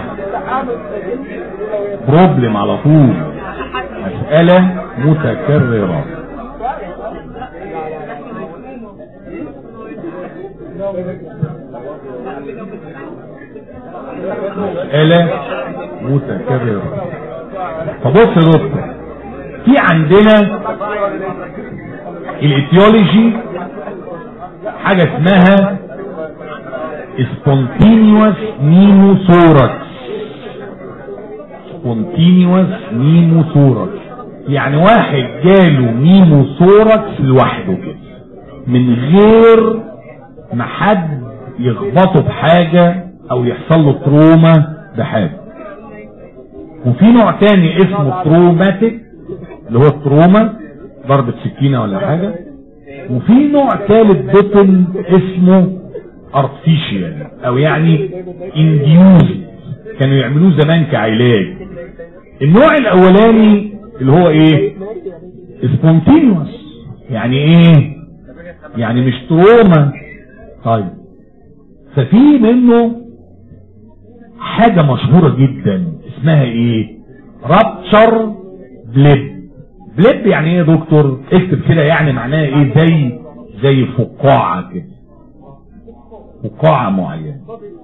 بروبلم على طول مسألة متكررة مسألة متكررة فبص يا دكتور في عندنا الاتيولوجي حاجة اسمها spontaneous pneumothorax spontaneous pneumothorax يعني واحد جاله نيموثوركس لوحده كده من غير ما حد يخبطه بحاجة او يحصل له تروما بحاجة وفي نوع تاني اسمه تروماتيك اللي هو التروما ضربة سكينة ولا حاجة وفي نوع ثالث بطن اسمه ارتفيشيال او يعني انديوز كانوا يعملوه زمان كعلاج النوع الاولاني اللي هو ايه سبونتينوس يعني ايه يعني مش تروما طيب ففي منه حاجة مشهورة جدا اسمها ايه رابتشر بليب بليب يعني ايه يا دكتور اكتب كده يعني معناها ايه زي زي فقاعة كده فقاعة معينة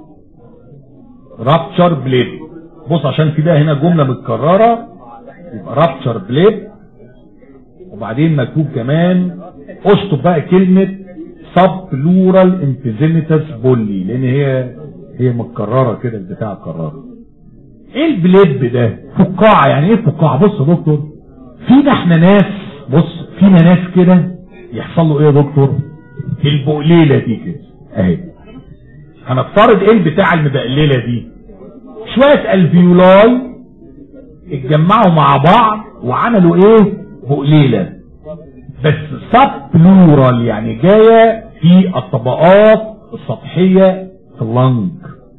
رابتشر بليب بص عشان في ده هنا جملة متكررة يبقى رابتشر بليب وبعدين مكتوب كمان اشطب بقى كلمة سب بلورال انفيزيميتاس بولي لان هي هي متكررة كده البتاع كررة ايه البليب ده فقاعة يعني ايه فقاعة بص يا دكتور فينا احنا ناس بص فينا ناس كده يحصل له ايه يا دكتور البقليلة دي كده اهي هنفترض ايه البتاع المبقللة دي شوية الفيولاي اتجمعوا مع بعض وعملوا ايه بقليلة بس سب بلورال يعني جاية في الطبقات السطحية في اللنج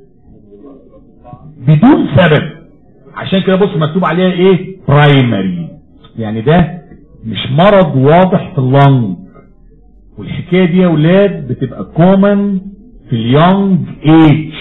بدون سبب عشان كده بص مكتوب عليها ايه برايمري يعني ده مش مرض واضح في اللنج والحكاية دي يا ولاد بتبقى كومن في اليونج ايج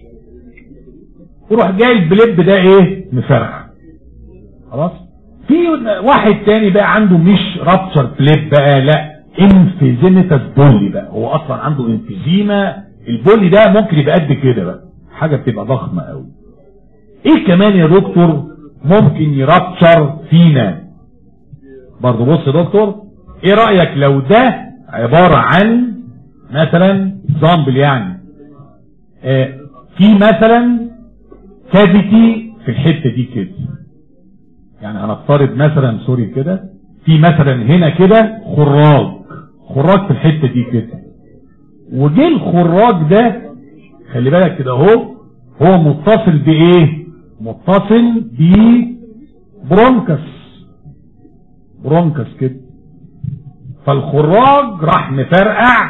وروح جاي البليب ده ايه مفرقع خلاص في واحد تاني بقى عنده مش رابتشر بليب بقى لا انفيزيميتاس بولي بقى هو اصلا عنده انفيزيما البولي ده ممكن يبقى قد كده بقى حاجة بتبقى ضخمة قوي ايه كمان يا دكتور ممكن يرابتشر فينا برضه بص يا دكتور ايه رأيك لو ده عبارة عن مثلا زامبل يعني آه في مثلا كافيتي في الحتة دي كده يعني هنفترض مثلا سوري كده في مثلا هنا كده خراج خراج في الحتة دي كده وجه الخراج ده خلي بالك كده اهو هو متصل بايه متصل ببرونكس برونكس كده فالخراج راح مفرقع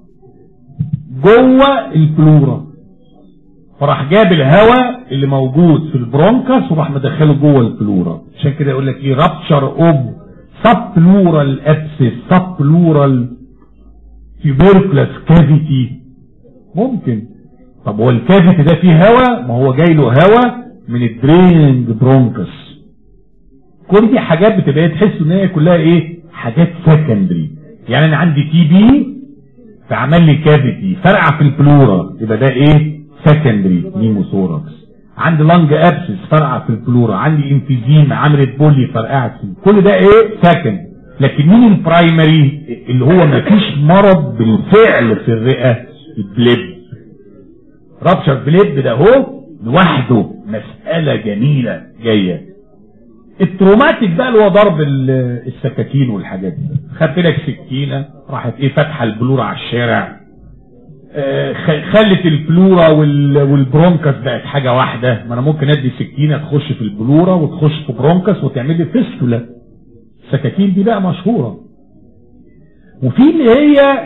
جوه البلورا فراح جاب الهواء اللي موجود في البرونكس وراح مدخله جوه البلورا عشان كده يقول لك ايه رابتشر اوب سب بلورال ابسس سب بلورال تيوبركلس كافيتي ممكن طب هو الكافيتي ده فيه هواء ما هو جاي له هواء من الدرينج برونكس كل دي حاجات بتبقى تحس ان هي كلها ايه حاجات سكندري يعني انا عندي تي بي فعمل لي كافيتي فرقع في البلورا يبقى ده ايه سكندري نيموثوركس عندي لانج ابسس فرقع في البلورا عندي انفيزيما عملت بولي فرقعت فيه كل ده ايه سكند لكن مين البرايمري اللي هو مفيش مرض بالفعل في الرئه البليب رابشر بليب ده هو لوحده مسألة جميلة جاية التروماتيك بقى اللي هو ضرب السكاكين والحاجات دي خدت لك سكينة راحت ايه فاتحة البلورة على الشارع آه خلت البلورة والبرونكس بقت حاجة واحدة ما انا ممكن ادي سكينة تخش في البلورة وتخش في برونكس وتعمل لي فيستولا السكاكين دي بقى مشهورة وفي اللي هي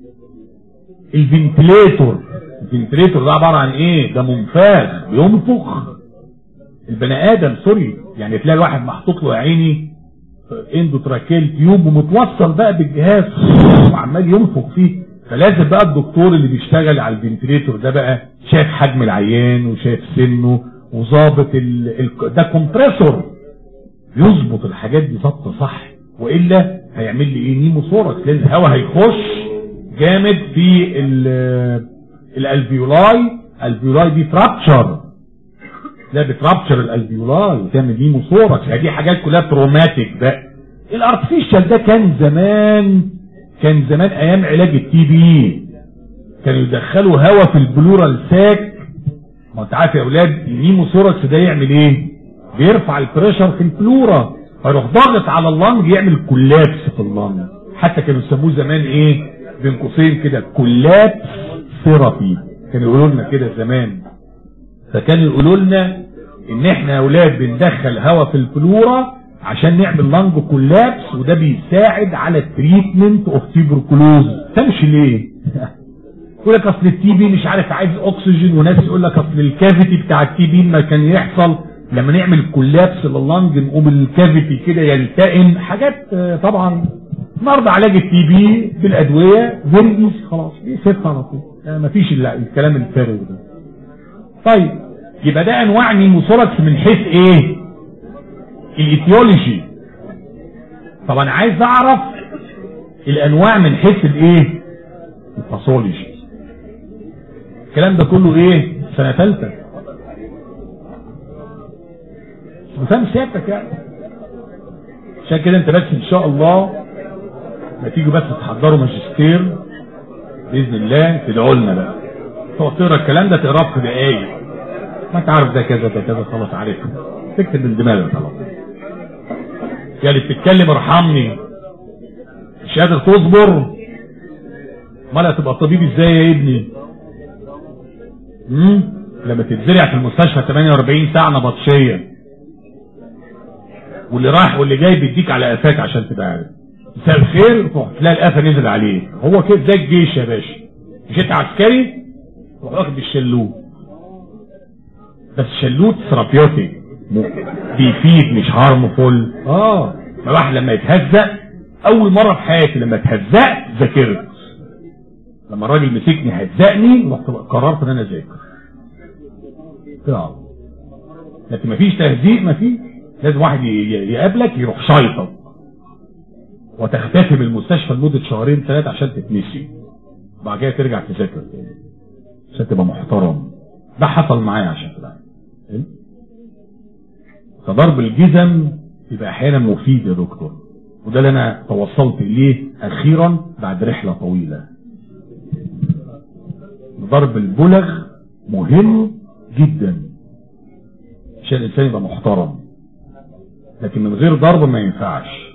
الفنتليتور الفنتليتور ده عبارة عن ايه ده منفاخ بينفخ البني ادم سوري يعني تلاقي الواحد محطوط له عيني اندوتراكيل تيوب ومتوصل بقى بالجهاز وعمال ينفخ فيه فلازم بقى الدكتور اللي بيشتغل على الفنتليتور ده بقى شايف حجم العيان وشايف سنه وظابط ال... ال... ده كومبريسور يظبط الحاجات دي ظبط صح والا هيعمل لي ايه نيموثوركس لان الهواء هيخش جامد في الالفيولاي الالفيولاي دي ترابتشر لا بترابتشر الالفيولاي وتعمل نيموثوركس دي حاجات كلها تروماتيك بقى الارتفيشال ده كان زمان كان زمان ايام علاج التي بي كانوا يدخلوا هواء في البلورال ساك ما انت عارف يا اولاد النيموثوركس ده يعمل ايه بيرفع البريشر في البلورا فيروح ضاغط على اللنج يعمل كولابس في اللنج حتى كانوا يسموه زمان ايه بين قوسين كده كولابس ثيرابي كانوا يقولوا لنا كده زمان فكانوا يقولوا لنا ان احنا يا اولاد بندخل هواء في البلورا عشان نعمل لانج كولابس وده بيساعد على التريتمنت اوف تيبركلوز تمشي ليه يقول لك اصل التي بي مش عارف عايز اكسجين وناس يقول لك اصل الكافيتي بتاع التي بي ما كان يحصل لما نعمل كولابس لللنج نقوم الكافيتي كده يلتئم حاجات طبعا النهارده علاج التي بي بالادويه فيرجيس خلاص بيسف على طول مفيش الكلام الفارغ ده طيب يبقى ده انواع نيموثوركس من حيث ايه الايتيولوجي طب انا عايز اعرف الانواع من حيث الايه الباثولوجي الكلام ده كله ايه سنه ثالثه فاهم سيادتك يعني عشان كده انت بس ان شاء الله ما تيجوا بس تحضروا ماجستير باذن الله تدعوا لنا بقى تقعد تقرا الكلام ده تقراه في دقايق ما انت عارف ده كذا ده كذا خلاص عارفه تكتب من دماغك خلاص يا اللي بتتكلم ارحمني مش قادر تصبر امال هتبقى طبيب ازاي يا ابني امم لما تتزرع في المستشفى 48 ساعه نبطشيه واللي رايح واللي جاي بيديك على قفاك عشان تبقى عارف مساء الخير تروح تلاقي القفا نزل عليه هو كده زي الجيش يا باشا مش انت عسكري تروح واخد بالشلوت بس شلوت ثيرابيوتيك بيفيد مش هارمفول اه ما واحد لما يتهزق اول مره في حياتي لما اتهزقت ذاكرت لما الراجل مسكني هزقني رحت قررت ان انا اذاكر كده لكن مفيش تهزيق مفيش لازم واحد يقابلك يروح شايطك وتختفي من المستشفى لمدة شهرين ثلاثة عشان تتنسي بعد كده ترجع تذاكر تاني عشان تبقى محترم ده حصل معايا عشان كده فضرب الجزم يبقى احيانا مفيد يا دكتور وده اللي انا توصلت اليه اخيرا بعد رحلة طويلة ضرب البلغ مهم جدا عشان الانسان يبقى محترم لكن من غير ضرب ما ينفعش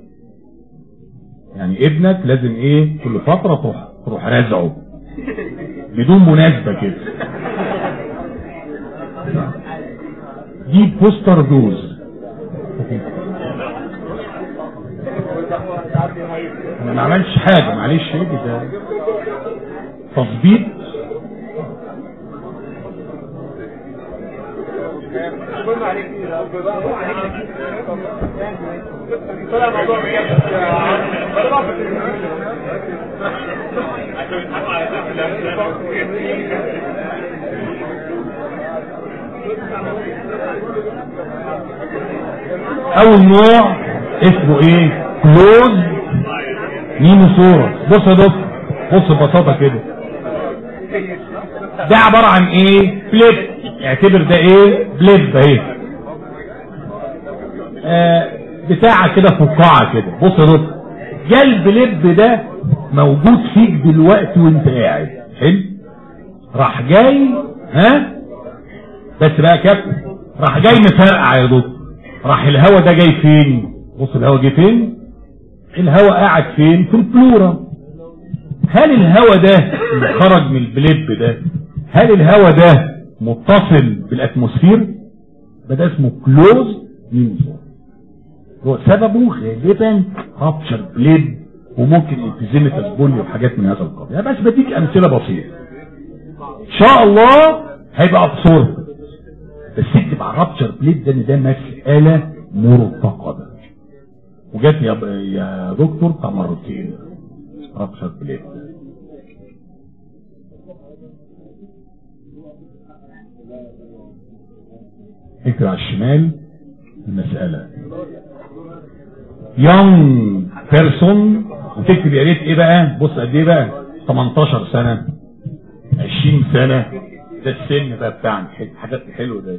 يعني ابنك لازم ايه كل فترة تروح تروح رازعه بدون مناسبة كده دي بوستر دوز انا ما عملتش حاجة معلش ايه ده تظبيط طلع موضوع بجد اول نوع اسمه ايه كلوز نيموسورس بص يا دكتور بص ببساطة كده ده عبارة عن ايه فليب اعتبر ده ايه بليب اهي آه بتاعة كده فقاعة كده بص يا دكتور جا البليب ده موجود فيك دلوقتي وانت قاعد حلو راح جاي ها بس بقى يا كابتن راح جاي مفرقع يا دكتور راح الهوا ده جاي فين بص الهوا جه فين الهوا قاعد فين في البلورا هل الهوا ده اللي خرج من البليب ده هل الهوا ده متصل بالاتموسفير ده اسمه كلوز نيوزون هو سببه غالبا رابتشر بليد وممكن انتزيمة بولي وحاجات من هذا القبيل بس بديك امثله بسيطه ان شاء الله هيبقى ابسورد بس اكتب على رابتشر بليد ده ان ده مساله مرتقبه وجات يا يا دكتور بتاع مرتين رابتشر بليد اكتب على الشمال المسألة young person وتكتب يا ريت ايه بقى بص قد ايه بقى 18 سنة 20 سنة ده السن بقى بتاعنا الحاجات الحلوة ده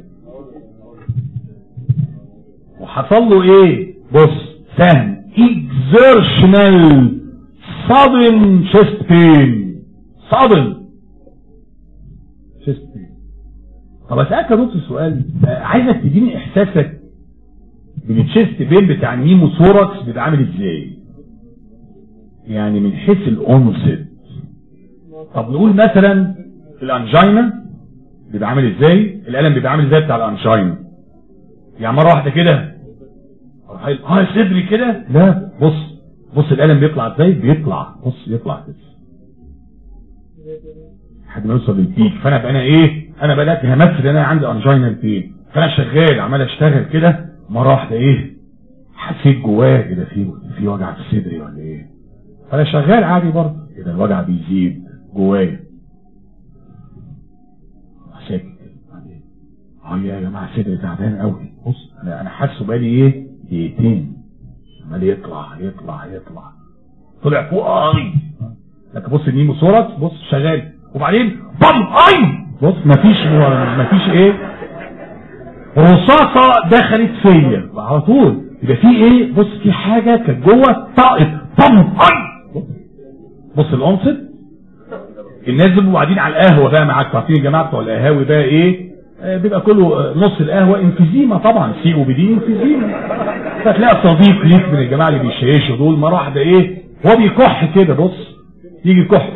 وحصل له ايه بص سهم exertional sudden chest pain sudden chest pain طب اسالك يا دكتور سؤال عايزك تديني احساسك بالتشيست بين بتاع النيمو ثوركس بيبقى عامل ازاي يعني من حيث الانست طب نقول مثلا الانجينا بيبقى عامل ازاي الالم بيبقى عامل ازاي بتاع الانجينا يعني مره واحده كده اه صدري كده لا بص بص الالم بيطلع ازاي بيطلع بص يطلع كده لحد ما يوصل للبيك فانا بقى انا ايه انا بدات همثل انا عندي انجينا البين فانا شغال عمال اشتغل كده مره واحده ايه حسيت جوايا كده في في وجع في صدري ولا ايه فانا شغال عادي برضه كده الوجع بيزيد جوايا ساكت اه يا جماعه صدري تعبان قوي بص انا انا حاسه بقالي ايه دقيقتين عمال يطلع يطلع يطلع طلع فوق قوي لكن بص النيمو صورت بص شغال وبعدين بام اي بص مفيش مفيش ايه رصاصة دخلت فيا على طول يبقى في ايه بص في حاجة كانت جوه طاقت طم اي بص الانصت الناس بيبقوا قاعدين على القهوة بقى معاك عارفين الجماعة بتوع القهاوي بقى ايه آه بيبقى كله نص القهوة انفيزيما طبعا سي او بي دي انفيزيما فتلاقي صديق ليك من الجماعة اللي بيشيشوا دول مرة واحدة ايه هو بيكح كده بص يجي يكح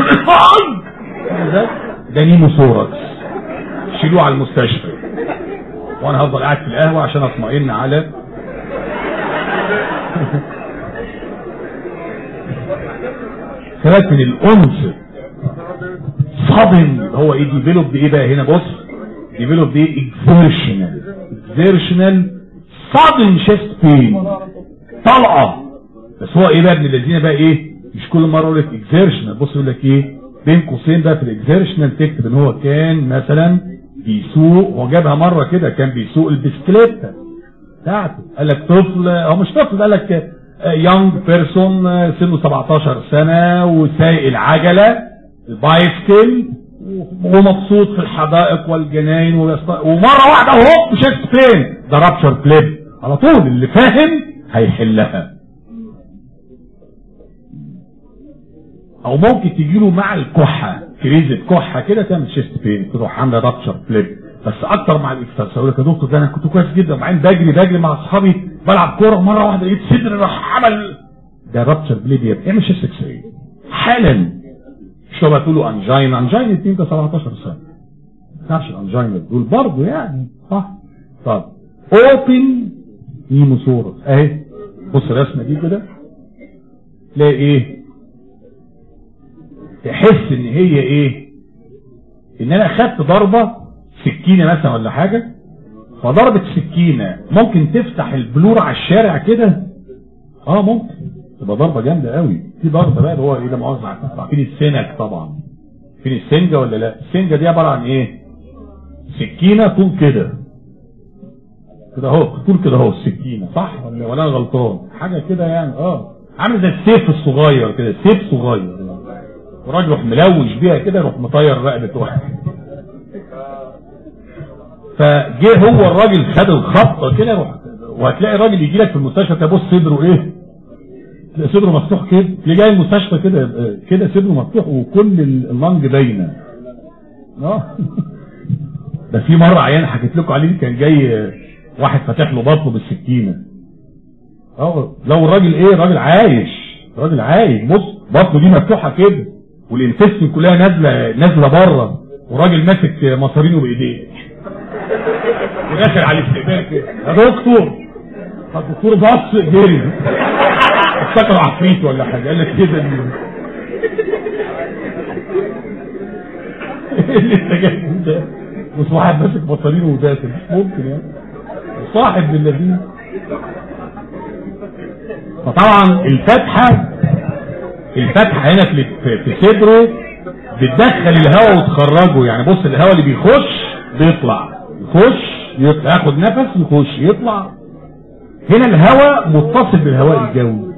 ده نيموثوركس شيلوه على المستشفى وانا هفضل قاعد في القهوة عشان اطمئن على ثلاث من الانس صدم هو ايه ديفلوب ايه بقى هنا بص ديفلوب ايه اكزيرشنال اكزيرشنال صدم شيست بين طلقه بس هو ايه بقى ابن الذين بقى ايه مش كل مره يقول لك اكزيرشنال بص يقول لك ايه بين قوسين بقى في الاكزيرشنال تكتب ان هو كان مثلا بيسوق هو جابها مره كده كان بيسوق البسكليت بتاعته قال لك طفل هو مش طفل قال لك يونج بيرسون سنه 17 سنه وسايق العجله البايسكل ومبسوط في الحدائق والجناين ومره واحده هوب شفت فين ده رابشر كليب على طول اللي فاهم هيحلها او ممكن تجي له مع الكحه كريزه كحه كده تعمل شيست بين تروح عامله رابشر فليب بس اكتر مع الاكسترس اقول لك يا دكتور ده انا كنت كويس جدا وبعدين بجري بجري مع اصحابي بلعب كوره مره واحده لقيت صدري راح عمل ده رابشر بليب يبقى اعمل شيست اكس راي حالا مش لو تقولوا انجينا انجينا اتنين ده 17 سنه ما تعرفش الانجينا دول برضه يعني صح طب اوبن نيموسورس اهي بص الرسمه دي كده تلاقي ايه تحس ان هي ايه ان انا خدت ضربة سكينة مثلا ولا حاجة فضربة سكينة ممكن تفتح البلور على الشارع كده اه ممكن تبقى ضربة جامدة قوي في ضربة بقى اللي هو ايه ده مؤاخذة عارفين السنك طبعا فين السنجة ولا لا السنجة دي عبارة عن ايه سكينة طول كده كده اهو طول كده اهو السكينة صح ولا ولا انا غلطان حاجة كده يعني اه عامل زي السيف الصغير كده سيف صغير وراجل يروح ملوش بيها كده يروح مطير رقبة واحد فجه هو الراجل خد الخبطه كده روح- وهتلاقي الراجل يجي لك في المستشفى تبص صدره ايه تلاقي صدره مفتوح كده تلاقي جاي المستشفى كده يبقى كده صدره مفتوح وكل اللنج باينه اه ده في مره عيان حكيت لكم عليه كان جاي واحد فاتح له بطنه بالسكينه اه لو الراجل ايه الراجل عايش الراجل عايش بص بطنه دي مفتوحه كده والانفستن كلها نازله نازله بره وراجل ماسك مصارينه بايديه وداخل على الاستقبال كده يا دكتور فالدكتور بص جري افتكر عفريت ولا حاجه قال لك كده دي ايه اللي انت جايبه ده مش واحد ماسك مصارينه وداخل مش ممكن يعني صاحب للذين فطبعا الفتحه الفتحه هنا في في صدره بتدخل الهواء وتخرجه يعني بص الهواء اللي بيخش بيطلع يخش يطلع ياخد نفس يخش يطلع هنا الهواء متصل بالهواء الجوي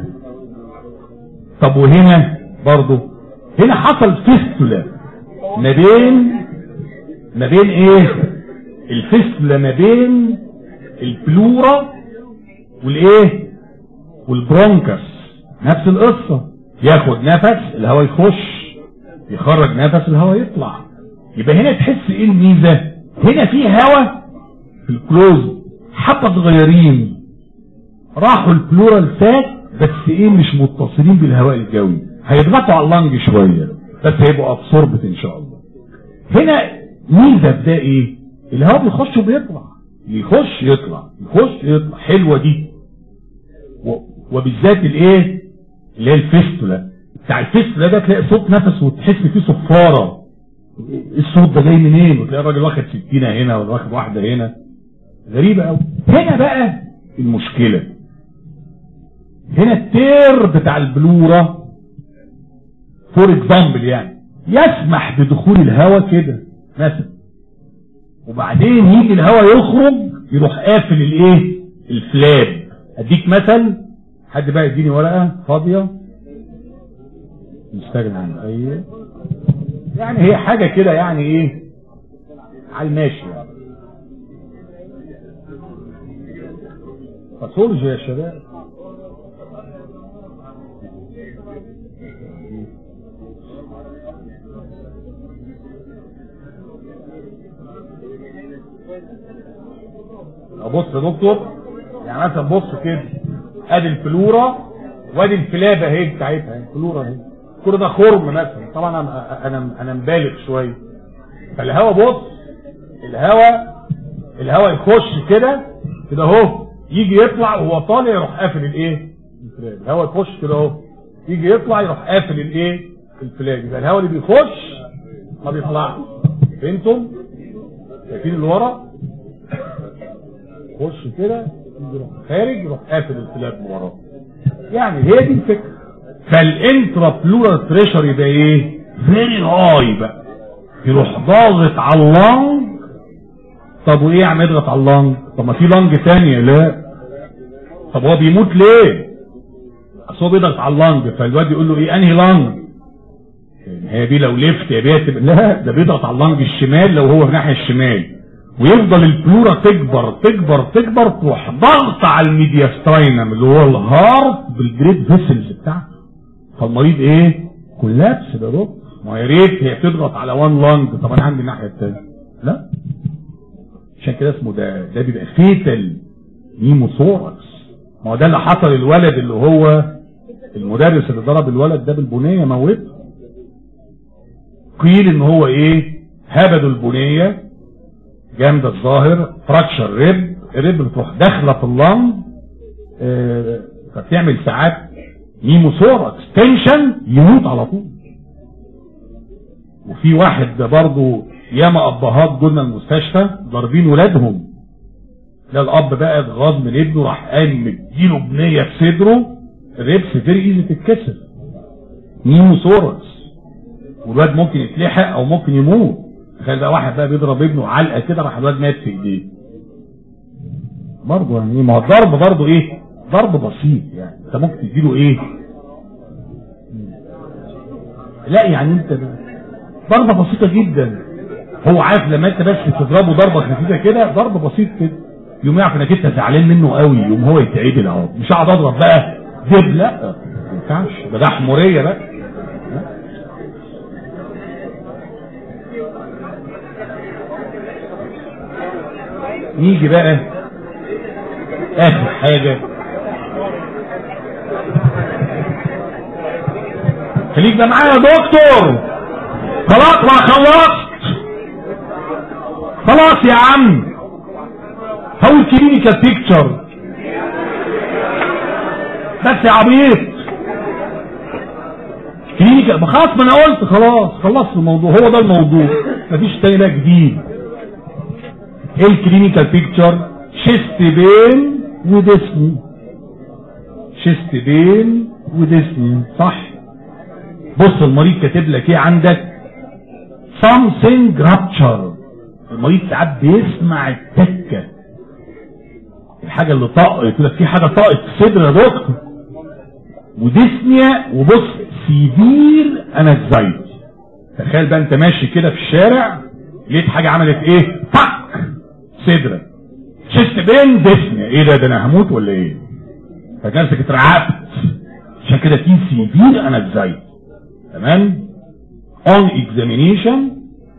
طب وهنا برضه هنا حصل فيستولا ما بين ما بين ايه الفيستولا ما بين البلورا والايه والبرونكس نفس القصة ياخد نفس الهواء يخش يخرج نفس الهواء يطلع يبقى هنا تحس ايه الميزة هنا في هواء في الكلوز حبة صغيرين راحوا البلورال فات بس ايه مش متصلين بالهواء الجوي هيضغطوا على اللنج شوية بس هيبقوا ابسوربت ان شاء الله هنا ميزة في ده ايه الهواء بيخش وبيطلع يخش يطلع يخش يطلع حلوة دي و- وبالذات الايه اللي هي الفيستولا بتاع الفيستولا ده تلاقي صوت نفس وتحس فيه صفارة الصوت ده جاي منين وتلاقي الراجل واخد سكينة هنا ولا واخد واحدة هنا غريبة قوي هنا بقى المشكلة هنا التير بتاع البلورة فور اكزامبل يعني يسمح بدخول الهواء كده مثلا وبعدين يجي الهواء يخرج يروح قافل الايه الفلاب اديك مثل حد بقى يديني ورقه فاضيه نستغنى عن اي يعني هي حاجه كده يعني ايه على الماشي يعني باثولوجي يا شباب ابص يا دكتور يعني مثلا بص كده ادي الفلورا وادي الفلابه اهي بتاعتها الفلورا اهي كل ده خرم مثلا طبعا انا انا انا مبالغ شويه فالهواء بص الهواء الهواء يخش كده كده اهو يجي يطلع وهو طالع يروح قافل الايه الفلاب الهواء يخش كده اهو يجي يطلع يروح قافل الايه الفلاب يبقى الهواء اللي بيخش ما بيطلعش فهمتم شايفين اللي ورا يخش كده يروح خارج يروح قافل الفلاب من وراه يعني هي دي الفكره فالانترا بلورال بريشر يبقى ايه فيري هاي بقى يروح ضاغط على اللنج طب وايه عم يضغط على اللنج طب ما في لنج ثانيه لا طب هو بيموت ليه اصل هو بيضغط على اللنج فالواد يقول له ايه انهي لنج هي دي لو لفت يا بيه تبقى لا ده بيضغط على اللنج الشمال لو هو في الناحيه الشمال ويفضل البلورا تكبر تكبر تكبر تروح ضغط على الميدياستراينم اللي هو الهارت بالجريد فيسلز بتاعته فالمريض ايه كولابس ده دكتور ما يا ريت هي بتضغط على وان لانج طب انا عندي الناحيه الثانيه لا عشان كده اسمه ده ده بيبقى فيتال نيموثوركس ما هو ده اللي حصل الولد اللي هو المدرس اللي ضرب الولد ده بالبنيه موته قيل ان هو ايه هبدوا البنيه جامد الظاهر فراكشر ريب الريب بتروح داخله في اللنج آه، فبتعمل ساعات نيموثوركس تنشن يموت على طول وفي واحد برضه ياما ابهات جولنا المستشفى ضاربين ولادهم ده الاب بقى اتغاظ من ابنه راح قام مديله بنيه في صدره الريبس فيري ايزي تتكسر نيموثوركس والواد ممكن يتلحق او ممكن يموت تخيل بقى واحد بقى بيضرب ابنه علقه كده راح الواد مات في ايديه برضه يعني ما هو الضرب برضه ايه ضرب بسيط يعني انت ممكن تديله ايه لا يعني انت ضربه بسيطه جدا هو عارف لما انت بس تضربه ضربه خفيفه كده ضرب بسيط كده يوم يعرف انك انت زعلان منه قوي يوم هو يتعدل اهو مش هقعد اضرب بقى دب لا ما ينفعش ده ده حموريه بقى نيجي بقى اخر حاجة خليك بقى معايا يا دكتور خلاص ما خلصت خلاص يا عم هو كلينيكال بيكتشر بس يا عبيط كلينيكال ما خلاص ما انا قلت خلاص خلصت الموضوع هو ده الموضوع مفيش تاني بقى جديد ايه الكلينيكال بيكتشر شيست بين وديسني شيست بين وديسني صح بص المريض كاتب لك ايه عندك something rupture المريض ساعات بيسمع التكه الحاجه اللي طقت يقول لك في حاجه طقت في صدر يا دكتور وديسنيا وبص سيفير انكزايتي تخيل بقى انت ماشي كده في الشارع لقيت حاجه عملت ايه طق صدرك شست بين ديسنيا ايه ده ده انا هموت ولا ايه فنفسك اترعبت عشان كده في سيفير انكزايتي تمام اون اكزامينيشن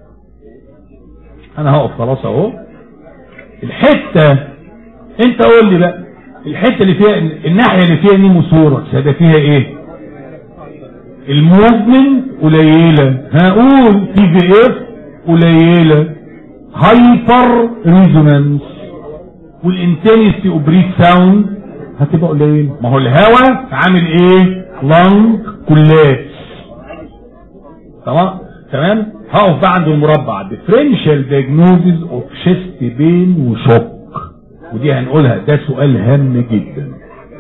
انا هقف خلاص اهو الحته انت قول لي بقى الحته اللي فيها الناحيه اللي فيها نيموثوركس هيبقى فيها ايه الموفمنت قليله هقول تي في اف قليله هايبر ريزونانس والانتنسي اوف بريث ساوند هتبقى قليله ما هو الهواء عامل ايه لانج كلات تمام تمام هقف بقى عند المربع differential diagnosis of chest pain وشوك ودي هنقولها ده سؤال هام جدا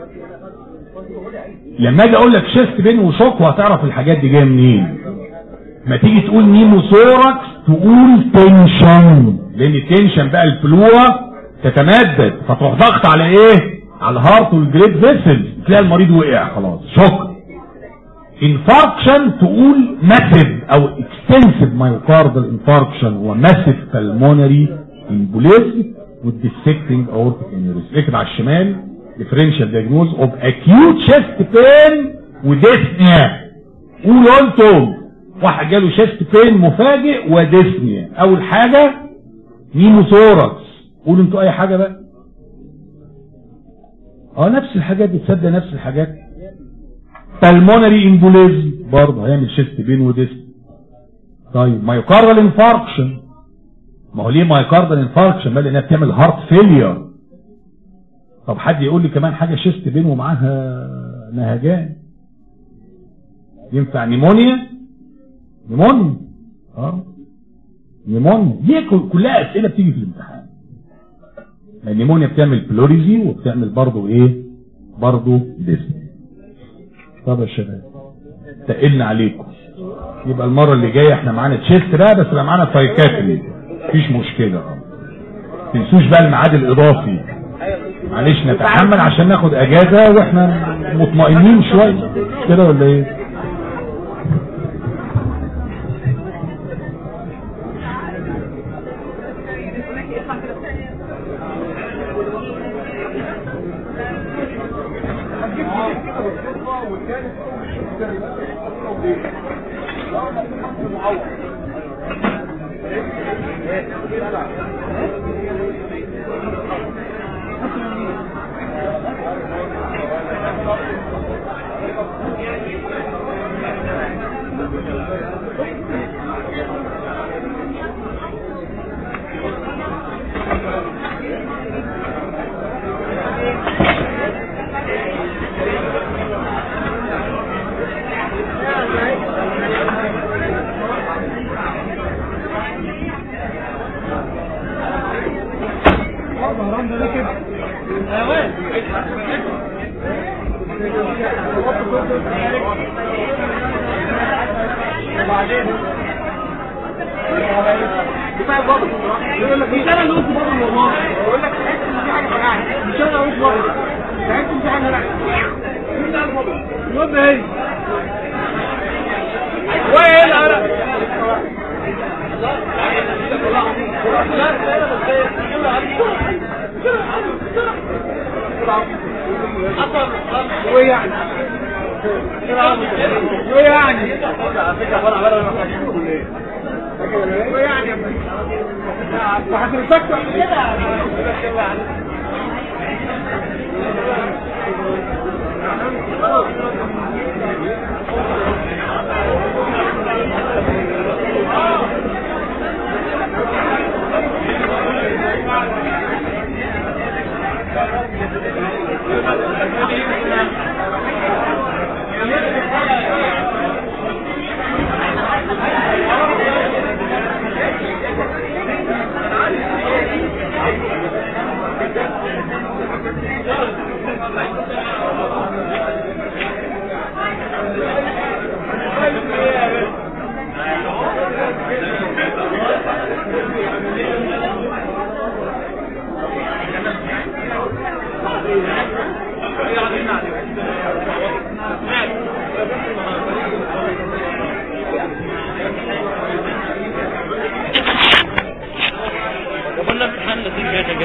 لما اجي اقول لك شيست بين وشوك وهتعرف الحاجات دي جايه منين ما تيجي تقول نيموثوركس تقول تنشن لان التنشن بقى الفلوره تتمدد فتروح ضغط على ايه على الهارت والجريد فيسل تلاقي المريض وقع خلاص شوك انفاركشن تقول ماسيف او اكستنسيف مايوكاردال انفاركشن وماسيف بالمونري امبوليزم والديسكتنج اورتيك انيوريزم اكتب على الشمال differential diagnosis of acute chest pain وديسنيا قولوا انتم واحد جاله شيست بين مفاجئ وديسنيا اول حاجة نيموثوركس قولوا انتوا اي حاجة بقى اه نفس الحاجات دي تصدق نفس الحاجات بالمونري امبوليزم برضه هيعمل شيست بين وديسنيا طيب مايوكاردال انفاركشن ما هو ليه مايوكاردال انفاركشن بقى لانها بتعمل هارت فيلير طب حد يقول لي كمان حاجه شيست بين ومعاها نهجان ينفع نيمونيا نيمونيا اه نيمونيا دي كلها اسئله بتيجي في الامتحان النيمونيا بتعمل بلوريزي وبتعمل برضه ايه برضه ديسني طب يا شباب تقلنا عليكم يبقى المره اللي جايه احنا معانا تشيست بقى بس يبقى معانا سايكاتري مفيش مشكله تنسوش بقى الميعاد الاضافي معلش نتحمل عشان ناخد اجازه واحنا مطمئنين شويه كده ولا ايه وين انا ويعني ويعني ويعني وهتنسكت كده